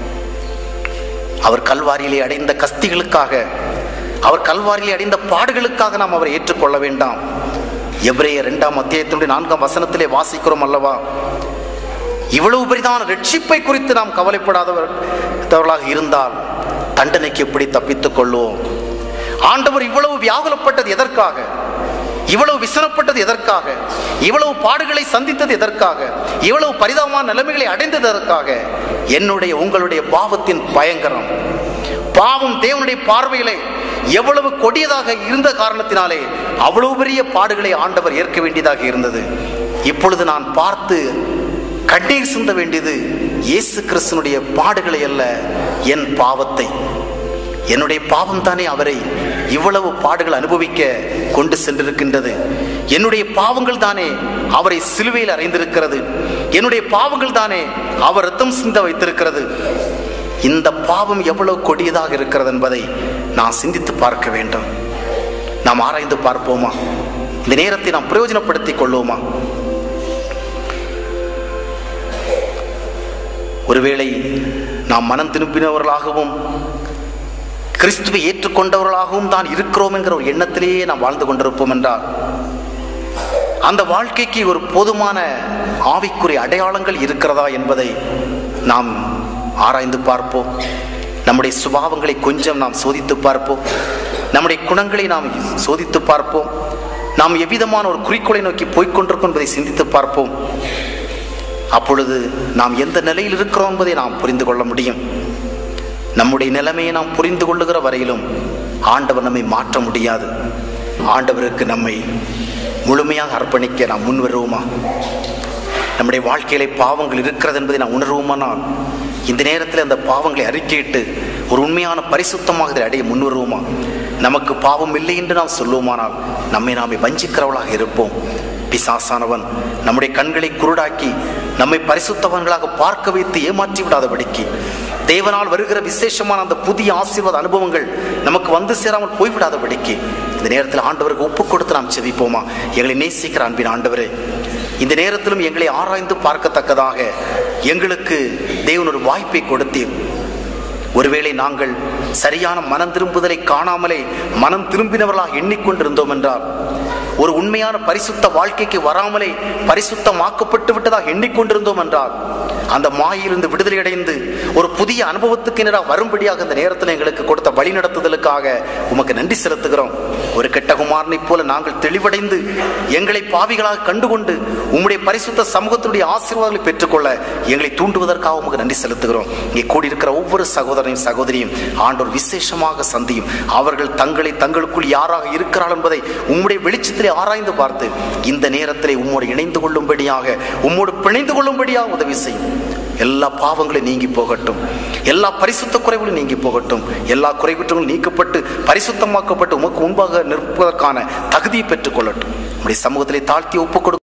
அவர் கல்வாரியிலே அடைந்த கஸ்திகளுக்காக அவர் கல்வாரியிலே அடைந்த பாடுகளுக்காக நாம் அவரை ஏற்றுக்கொள்ள வேண்டாம் எவரைய இரண்டாம் அத்தியாயத்தினுடைய நான்காம் வசனத்திலே வாசிக்கிறோம் அல்லவா இவ்வளவு பெரிதான ரட்சிப்பை குறித்து நாம் கவலைப்படாதவர்களாக இருந்தால் தண்டனைக்கு எப்படி தப்பித்துக் கொள்வோம் ஆண்டவர் இவ்வளவு வியாகுலப்பட்டது எதற்காக இவ்வளவு விசனப்பட்டது எதற்காக இவ்வளவு பாடுகளை சந்தித்தது எதற்காக இவ்வளவு பரிதாபமான நிலைமைகளை அடைந்தது எதற்காக என்னுடைய உங்களுடைய பாவத்தின் பயங்கரம் பாவம் தேவனுடைய பார்வையிலே எவ்வளவு கொடியதாக இருந்த காரணத்தினாலே அவ்வளவு பெரிய பாடுகளை ஆண்டவர் ஏற்க வேண்டியதாக இருந்தது இப்பொழுது நான் பார்த்து கண்ணீர் சிந்த வேண்டியது இயேசு கிறிஸ்தனுடைய பாடுகளை அல்ல என் பாவத்தை என்னுடைய பாவம் தானே அவரை இவ்வளவு பாடுகள் அனுபவிக்க கொண்டு சென்றிருக்கின்றது என்னுடைய பாவங்கள் தானே அவரை சிலுவையில் அறைந்திருக்கிறது என்னுடைய பாவங்கள் தானே அவர் ரத்தம் சிந்த வைத்திருக்கிறது இந்த பாவம் எவ்வளவு கொடியதாக இருக்கிறது என்பதை நான் சிந்தித்து பார்க்க வேண்டும் நாம் ஆராய்ந்து பார்ப்போமா இந்த நேரத்தை நாம் பிரயோஜனப்படுத்திக் கொள்வோமா ஒருவேளை நாம் மனம் திரும்பினவர்களாகவும் கிறிஸ்துவை ஏற்றுக்கொண்டவர்களாகவும் தான் இருக்கிறோம் என்கிற ஒரு எண்ணத்திலேயே நாம் வாழ்ந்து கொண்டிருப்போம் என்றால் அந்த வாழ்க்கைக்கு ஒரு போதுமான ஆவிக்குரிய அடையாளங்கள் இருக்கிறதா என்பதை நாம் ஆராய்ந்து பார்ப்போம் நம்முடைய சுபாவங்களை கொஞ்சம் நாம் சோதித்து பார்ப்போம் நம்முடைய குணங்களை நாம் சோதித்து பார்ப்போம் நாம் எவ்விதமான ஒரு குறிக்கோளை நோக்கி போய்க்கொண்டிருக்கோம் என்பதை சிந்தித்து பார்ப்போம் அப்பொழுது நாம் எந்த நிலையில் இருக்கிறோம் என்பதை நாம் புரிந்து கொள்ள முடியும் நம்முடைய நிலைமையை நாம் புரிந்து கொள்ளுகிற வரையிலும் ஆண்டவர் நம்மை மாற்ற முடியாது ஆண்டவருக்கு நம்மை முழுமையாக அர்ப்பணிக்க நாம் முன் வருவோமா நம்முடைய வாழ்க்கையிலே பாவங்கள் இருக்கிறது என்பதை நாம் உணர்வோமானால் இந்த நேரத்தில் அந்த பாவங்களை அறிக்கையிட்டு ஒரு உண்மையான பரிசுத்தமாக இதை அடைய முன் வருவோமா நமக்கு பாவம் இல்லை என்று நாம் சொல்லுவோமானால் நம்மை நாமே வஞ்சிக்கிறவளாக இருப்போம் பிசாசானவன் நம்முடைய கண்களை குருடாக்கி நம்மை பரிசுத்தவன்களாக பார்க்க வைத்து ஏமாற்றி விடாதபடிக்கு தேவனால் வருகிற விசேஷமான அந்த புதிய ஆசீர்வாத அனுபவங்கள் நமக்கு வந்து சேராமல் போய்விடாதபடிக்கு இந்த நேரத்தில் ஆண்டவருக்கு ஒப்பு கொடுத்து நாம் செவிப்போமா எங்களை நேசிக்கிற அன்பின் ஆண்டவரே இந்த நேரத்திலும் எங்களை ஆராய்ந்து பார்க்கத்தக்கதாக எங்களுக்கு தேவன் ஒரு வாய்ப்பை கொடுத்தீர் ஒருவேளை நாங்கள் சரியான மனம் திரும்புதலை காணாமலே மனம் திரும்பினவர்களாக எண்ணிக்கொண்டிருந்தோம் என்றால் ஒரு உண்மையான பரிசுத்த வாழ்க்கைக்கு வராமலே பரிசுத்தமாக்கப்பட்டு விட்டதாக எண்ணிக்கொண்டிருந்தோம் என்றால் அந்த மாயிலிருந்து விடுதலை அடைந்து ஒரு புதிய அனுபவத்துக்கு என்னடா வரும்படியாக இந்த நேரத்தில் எங்களுக்கு கொடுத்த வழி நடத்துதலுக்காக உமக்கு நன்றி செலுத்துகிறோம் ஒரு கெட்ட குமாரனைப் போல நாங்கள் தெளிவடைந்து எங்களை பாவிகளாக கண்டுகொண்டு உம்முடைய பரிசுத்த சமூகத்தினுடைய ஆசீர்வாதங்களை பெற்றுக்கொள்ள எங்களை தூண்டுவதற்காக உமக்கு நன்றி செலுத்துகிறோம் இங்கே கூடியிருக்கிற ஒவ்வொரு சகோதரனையும் சகோதரியும் ஆண்டோர் விசேஷமாக சந்தியும் அவர்கள் தங்களை தங்களுக்குள் யாராக இருக்கிறார்கள் என்பதை உம்முடைய வெளிச்சத்திலே ஆராய்ந்து பார்த்து இந்த நேரத்திலே உம்மோடு இணைந்து கொள்ளும்படியாக உம்மோடு பிணைந்து கொள்ளும்படியாக உதவி செய்யும் எல்லா பாவங்களும் நீங்கி போகட்டும் எல்லா பரிசுத்த குறைவுகளும் நீங்கி போகட்டும் எல்லா குறைகுற்றங்களும் நீக்கப்பட்டு பரிசுத்தமாக்கப்பட்டு உமக்கு முன்பாக நிற்பதற்கான தகுதியை பெற்றுக் கொள்ளட்டும் உடைய சமூகத்திலே தாழ்த்தி ஒப்புக் கொடுக்க